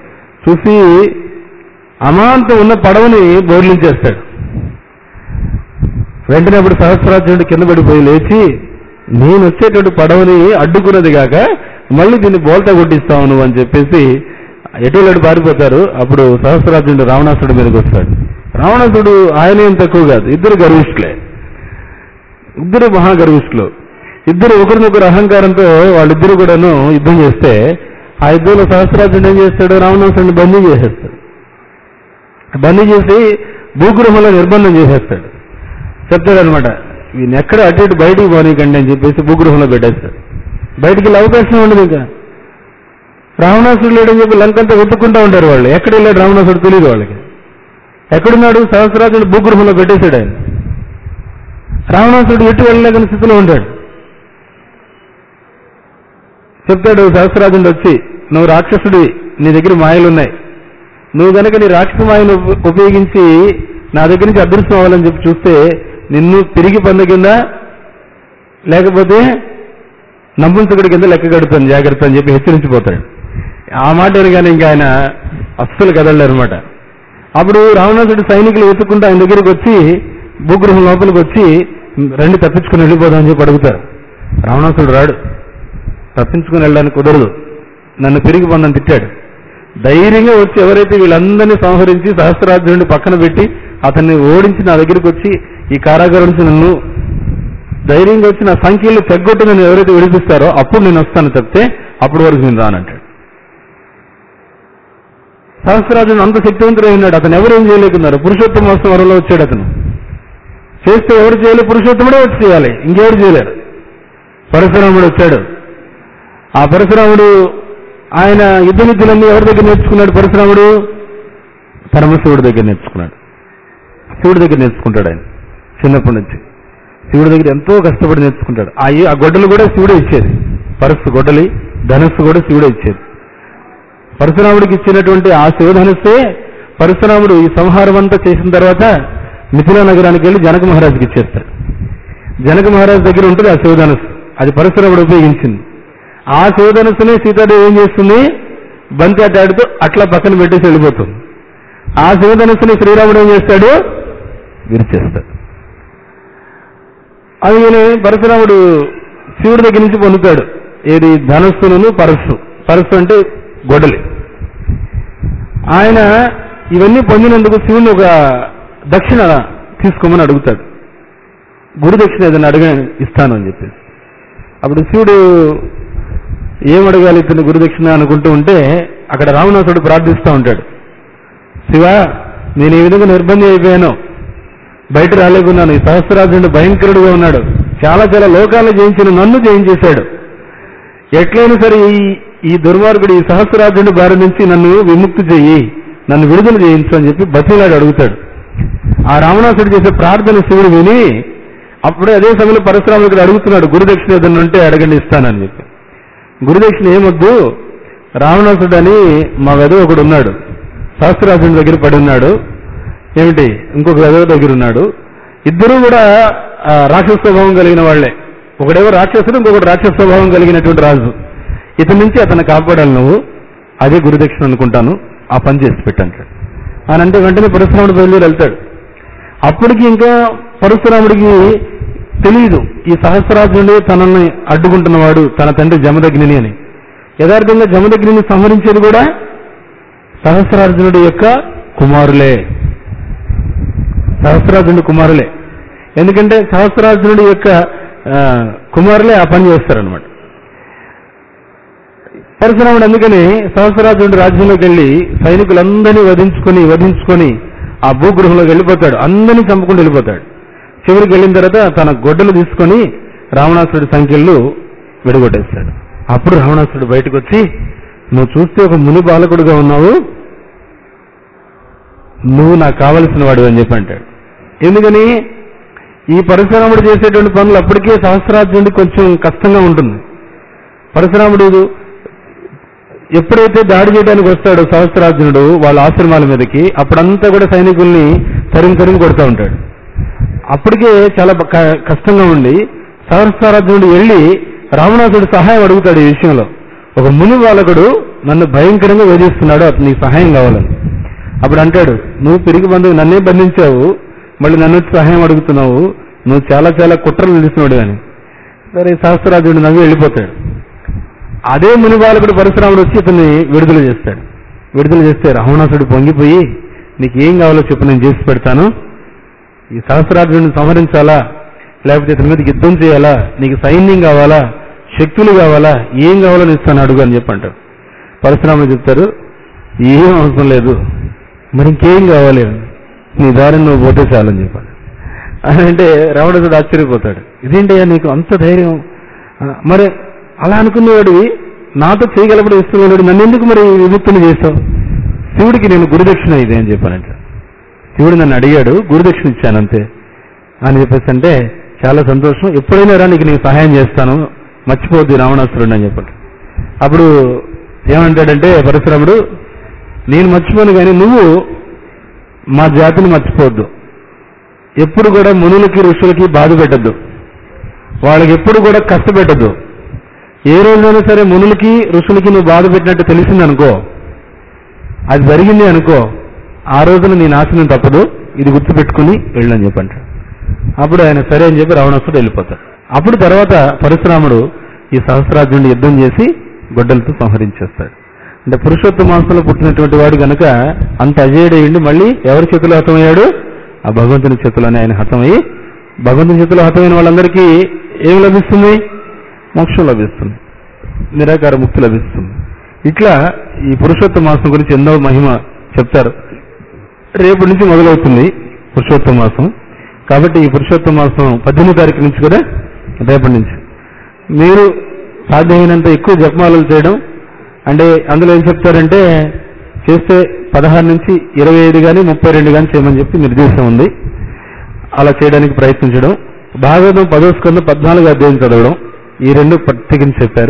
చూసి అమాంతం ఉన్న పడవని బోర్లించేస్తాడు వెంటనే అప్పుడు సహస్రార్జునుడు కింద పడిపోయి లేచి నేను వచ్చేటువంటి పడవని అడ్డుకున్నది కాక మళ్ళీ దీన్ని బోల్తా కొట్టిస్తావు నువ్వు అని చెప్పేసి ఎటువైపు పారిపోతారు అప్పుడు సహస్రార్జునుడు రావణాసుడి మీదకి వస్తాడు రావణాసుడు ఆయన ఏం తక్కువ కాదు ఇద్దరు గర్విష్ఠులే ఇద్దరు మహాగర్విష్ఠులు ఇద్దరు ఒకరినొకరు అహంకారంతో వాళ్ళిద్దరు కూడాను యుద్ధం చేస్తే ఆ యుద్ధంలో సహస్రార్జునుడు ఏం చేస్తాడు రావణాసుడిని బందీ చేసేస్తాడు బందీ చేసి భూగృహంలో నిర్బంధం చేసేస్తాడు చెప్తాడనమాట ఈయన ఎక్కడ అటు ఇటు బయటికి పోనీకండి అని చెప్పేసి భూగృహంలో పెట్టేస్తాడు బయటికి వెళ్ళే అవకాశం ఉండదు ఇంకా రావణాసుడు లేడని చెప్పి లంకంతా వెతుక్కుంటా ఉంటారు వాళ్ళు ఎక్కడ వెళ్ళాడు రావణాసుడు తెలియదు వాళ్ళకి ఎక్కడున్నాడు సహస్రాజుడు భూగృహంలో పెట్టేశాడు ఆయన రావణాసుడు ఎటు వెళ్ళలేకని స్థితిలో ఉంటాడు చెప్తాడు సహస్రాజుడు వచ్చి నువ్వు రాక్షసుడి నీ దగ్గర మాయలు ఉన్నాయి నువ్వు గనక నీ రాక్షస మాయను ఉప- ఉపయోగించి నా దగ్గర నుంచి అదృష్టం అవ్వాలని చెప్పి చూస్తే నిన్ను తిరిగి పొందకిందా లేకపోతే నపుంసకుడి కింద లెక్క కడుతాను జాగ్రత్త అని చెప్పి హెచ్చరించిపోతాడు ఆ మాట వినగానే ఇంకా ఆయన అస్సలు కదలరు అనమాట అప్పుడు రావణాసుడి సైనికులు వెతుక్కుంటూ ఆయన దగ్గరికి వచ్చి భూగృహం లోపలికి వచ్చి రండి తప్పించుకుని వెళ్ళిపోదాం అని చెప్పి అడుగుతారు రావణాసుడు రాడు తప్పించుకుని వెళ్ళడానికి కుదరదు నన్ను తిరిగి పొందని తిట్టాడు ధైర్యంగా వచ్చి ఎవరైతే వీళ్ళందరినీ సంహరించి సహస్రార్జునుడి పక్కన పెట్టి అతన్ని ఓడించి నా దగ్గరికి వచ్చి ఈ కారాగారం నుంచి నన్ను ధైర్యంగా వచ్చి నా సంఖ్యలు తెగ్గొట్టి నన్ను ఎవరైతే విడిపిస్తారో అప్పుడు నేను వస్తాను చెప్తే అప్పటి వరకు నేను రానంటాడు సహస్రాజును అంత శక్తివంతుడై ఉన్నాడు అతను ఎవరు ఏం చేయలేకున్నారు పురుషోత్తమ వరంలో వచ్చాడు అతను చేస్తే ఎవరు చేయలేదు పురుషోత్తముడే వచ్చి చేయాలి ఇంకెవరు చేయలేరు పరశురాముడు వచ్చాడు ఆ పరశురాముడు ఆయన యుద్ధ విద్యలన్నీ ఎవరి దగ్గర నేర్చుకున్నాడు పరశురాముడు పరమశివుడి దగ్గర నేర్చుకున్నాడు శివుడి దగ్గర నేర్చుకుంటాడు ఆయన చిన్నప్పటి నుంచి శివుడి దగ్గర ఎంతో కష్టపడి నేర్చుకుంటాడు ఆ ఆ గొడ్డలు కూడా శివుడే ఇచ్చేది పరస్సు గొడ్డలి ధనస్సు కూడా శివుడే ఇచ్చేది పరశురాముడికి ఇచ్చినటువంటి ఆ శివధనుస్సే పరశురాముడు ఈ సంహారం అంతా చేసిన తర్వాత మిథిలా నగరానికి వెళ్ళి జనక మహారాజుకి ఇచ్చేస్తాడు జనక మహారాజు దగ్గర ఉంటుంది ఆ శివధనుస్సు అది పరశురాముడు ఉపయోగించింది ఆ శివధనుస్సునే సీతాదేవి ఏం చేస్తుంది బంతి అట్టాడుతూ అట్లా పక్కన పెట్టేసి వెళ్ళిపోతుంది ఆ శివధనుస్సుని శ్రీరాముడు ఏం చేస్తాడు విరిచేస్తాడు అది ఈయన పరశురాముడు శివుడి దగ్గర నుంచి పొందుతాడు ఏది ధనస్సును పరస్సు పరస్సు అంటే గొడలి ఆయన ఇవన్నీ పొందినందుకు శివుని ఒక దక్షిణ తీసుకోమని అడుగుతాడు గురు దక్షిణ ఏదైనా అడగ ఇస్తాను అని చెప్పేసి అప్పుడు శివుడు ఏం అడగాలి ఇతను గురు దక్షిణ అనుకుంటూ ఉంటే అక్కడ రావణాసుడు ప్రార్థిస్తూ ఉంటాడు శివ నేను ఈ విధంగా నిర్బంధం అయిపోయాను బయట రాలేకున్నాను ఈ సహస్రాజుడు భయంకరుడుగా ఉన్నాడు చాలా చాలా లోకాలు జయించిన నన్ను జయించేశాడు ఎట్లయినా సరే ఈ ఈ దుర్మార్గుడు ఈ సహస్రాజుడి బారి నుంచి నన్ను విముక్తి చెయ్యి నన్ను విడుదల చేయించు అని చెప్పి బతిలాడు అడుగుతాడు ఆ రావణాసుడు చేసే ప్రార్థన శివుడు విని అప్పుడే అదే సమయంలో పరశురాముడు ఇక్కడ అడుగుతున్నాడు గురుదక్షిణ ఏదన్నా ఉంటే అడగండి ఇస్తానని చెప్పి గురుదక్షిణ ఏమొద్దు రావణాసుడు అని మా వెదవ ఒకడు ఉన్నాడు సహస్రాజుడి దగ్గర పడి ఉన్నాడు ఏమిటి ఇంకొక వెదవ దగ్గర ఉన్నాడు ఇద్దరూ కూడా ఆ, రాక్షస స్వభావం కలిగిన వాళ్లే ఒకడేవో రాక్షసుడు ఇంకొకటి రాక్షస స్వభావం కలిగినటువంటి రాజు ఇతని నుంచి అతను కాపాడాలి నువ్వు అదే గురుదక్షిణ అనుకుంటాను ఆ పని చేసి పెట్టంటాడు అని అంటే వెంటనే పరశురాముడు బయలుదేరి వెళ్తాడు అప్పటికి ఇంకా పరశురాముడికి తెలియదు ఈ సహస్రాజుడే తనని అడ్డుకుంటున్నవాడు తన తండ్రి జమదగ్ని అని యథార్థంగా జమదగ్ని సంహరించేది కూడా సహస్రార్జునుడి యొక్క కుమారులే సహస్రార్జునుడి కుమారులే ఎందుకంటే సహస్రార్జునుడి యొక్క ఆ, కుమారులే ఆ పని చేస్తారనమాట పరశురాముడు అందుకని సహస్రార్జునుడి రాజ్యంలోకి వెళ్ళి సైనికులందరినీ వధించుకొని వధించుకొని ఆ భూగృహంలోకి వెళ్ళిపోతాడు అందరినీ చంపుకుంటూ వెళ్ళిపోతాడు చివరికి వెళ్ళిన తర్వాత తన గొడ్డలు తీసుకొని రావణాసుడి సంఖ్యలు విడగొట్టేస్తాడు అప్పుడు రావణాసుడు బయటకు వచ్చి నువ్వు చూస్తే ఒక ముని బాలకుడుగా ఉన్నావు నువ్వు నాకు కావలసిన వాడు అని చెప్పి అంటాడు ఎందుకని ఈ పరశురాముడు చేసేటువంటి పనులు అప్పటికే సహస్రార్జునుడికి కొంచెం కష్టంగా ఉంటుంది పరశురాముడు ఎప్పుడైతే దాడి చేయడానికి వస్తాడో సహస్రార్జునుడు వాళ్ళ ఆశ్రమాల మీదకి అప్పుడంతా కూడా సైనికుల్ని తరిమి తరిమి కొడుతూ ఉంటాడు అప్పటికే చాలా బ- క- కష్టంగా ఉండి సహస్రార్జునుడు వెళ్ళి రావణాసుడు సహాయం అడుగుతాడు ఈ విషయంలో ఒక ముని బాలకుడు నన్ను భయంకరంగా వేధిస్తున్నాడు అతను నీకు సహాయం కావాలని అప్పుడు అంటాడు నువ్వు పిరిగి బంధువు నన్నే బంధించావు మళ్ళీ నన్ను వచ్చి సహాయం అడుగుతున్నావు నువ్వు చాలా చాలా కుట్రలు నిలుస్తున్నాడు అని సరే సహస్రాజుడు నవ్వి వెళ్ళిపోతాడు అదే ముని బాలకుడు పరశురాముడు వచ్చి ఇతన్ని విడుదల చేస్తాడు విడుదల చేస్తే రావణాసుడు పొంగిపోయి నీకు ఏం కావాలో చెప్పు నేను చేసి పెడతాను ఈ సహస్రార్జునుడిని సంహరించాలా లేకపోతే ఇతని మీద యుద్ధం చేయాలా నీకు సైన్యం కావాలా శక్తులు కావాలా ఏం కావాలో నేను ఇస్తాను అడుగు అని చెప్పి అంటారు పరశురాముడు చెప్తారు ఏం అవసరం లేదు మరి ఇంకేం కావాలి నీ దారిని నువ్వు పోతే చాలని చెప్పాడు అని అంటే రావణుడు ఆశ్చర్యపోతాడు ఇదేంటయ్యా నీకు అంత ధైర్యం ఆ, మరి అలా అనుకునేవాడివి నాతో చేయగలపడం ఇష్టమైనడు నన్ను ఎందుకు మరి విముక్తిని చేస్తావు శివుడికి నేను గురుదక్షిణ ఇదే అని చెప్పానంట శివుడు నన్ను అడిగాడు గురుదక్షిణ ఇచ్చాను అంతే అని చెప్పేసి అంటే చాలా సంతోషం ఎప్పుడైనా రా నీకు నేను సహాయం చేస్తాను మర్చిపోద్ది రావణాసురుడు అని చెప్పాడు అప్పుడు ఏమంటాడంటే పరశురాముడు నేను మర్చిపోను కానీ నువ్వు మా జాతిని మర్చిపోవద్దు ఎప్పుడు కూడా మునులకి ఋషులకి బాధ పెట్టద్దు వాళ్ళకి ఎప్పుడు కూడా కష్టపెట్టద్దు ఏ రోజైనా సరే మునులకి ఋషులకి నువ్వు బాధ పెట్టినట్టు తెలిసింది అనుకో అది జరిగింది అనుకో ఆ రోజున నీ నాశనం తప్పదు ఇది గుర్తుపెట్టుకుని వెళ్ళని చెప్పంటాడు అప్పుడు ఆయన సరే అని చెప్పి రావణాసుడు వెళ్ళిపోతాడు అప్పుడు తర్వాత పరశురాముడు ఈ సహస్రార్జునుడి యుద్ధం చేసి గొడ్డలతో సంహరించేస్తాడు అంటే పురుషోత్తమ మాసంలో పుట్టినటువంటి వాడు గనక అంత అజేయుడయ్యండి మళ్ళీ ఎవరి చేతిలో హతమయ్యాడు ఆ భగవంతుని చేతిలోనే ఆయన హతమయ్యి భగవంతుని చేతిలో హతమైన వాళ్ళందరికీ ఏం లభిస్తుంది మోక్షం లభిస్తుంది నిరాకార ముక్తి లభిస్తుంది ఇట్లా ఈ పురుషోత్తమ మాసం గురించి ఎన్నో మహిమ చెప్తారు రేపటి నుంచి మొదలవుతుంది పురుషోత్తమ మాసం కాబట్టి ఈ పురుషోత్తమ మాసం పద్దెనిమిది తారీఖు నుంచి కూడా రేపటి నుంచి మీరు సాధ్యమైనంత ఎక్కువ జపమాలలు చేయడం అంటే అందులో ఏం చెప్తారంటే చేస్తే పదహారు నుంచి ఇరవై ఐదు కానీ ముప్పై రెండు కానీ చేయమని చెప్పి నిర్దేశం ఉంది అలా చేయడానికి ప్రయత్నించడం భాగవతం పదో స్కందం పద్నాలుగు అధ్యాయం చదవడం ఈ రెండు ప్రత్యేకించి చెప్పారు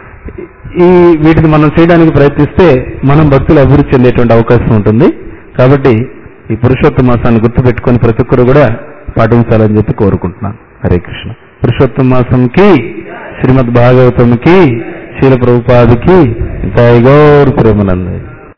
ఈ వీటిని మనం చేయడానికి ప్రయత్నిస్తే మనం భక్తులు అభివృద్ధి చెందేటువంటి అవకాశం ఉంటుంది కాబట్టి ఈ పురుషోత్తమ మాసాన్ని గుర్తుపెట్టుకొని ప్రతి ఒక్కరు కూడా పాటించాలని చెప్పి కోరుకుంటున్నాను హరే కృష్ణ పురుషోత్తమ మాసంకి శ్రీమద్ భాగవతంకి శీల ప్రభుపాదికి గౌర్ ప్రేమనంద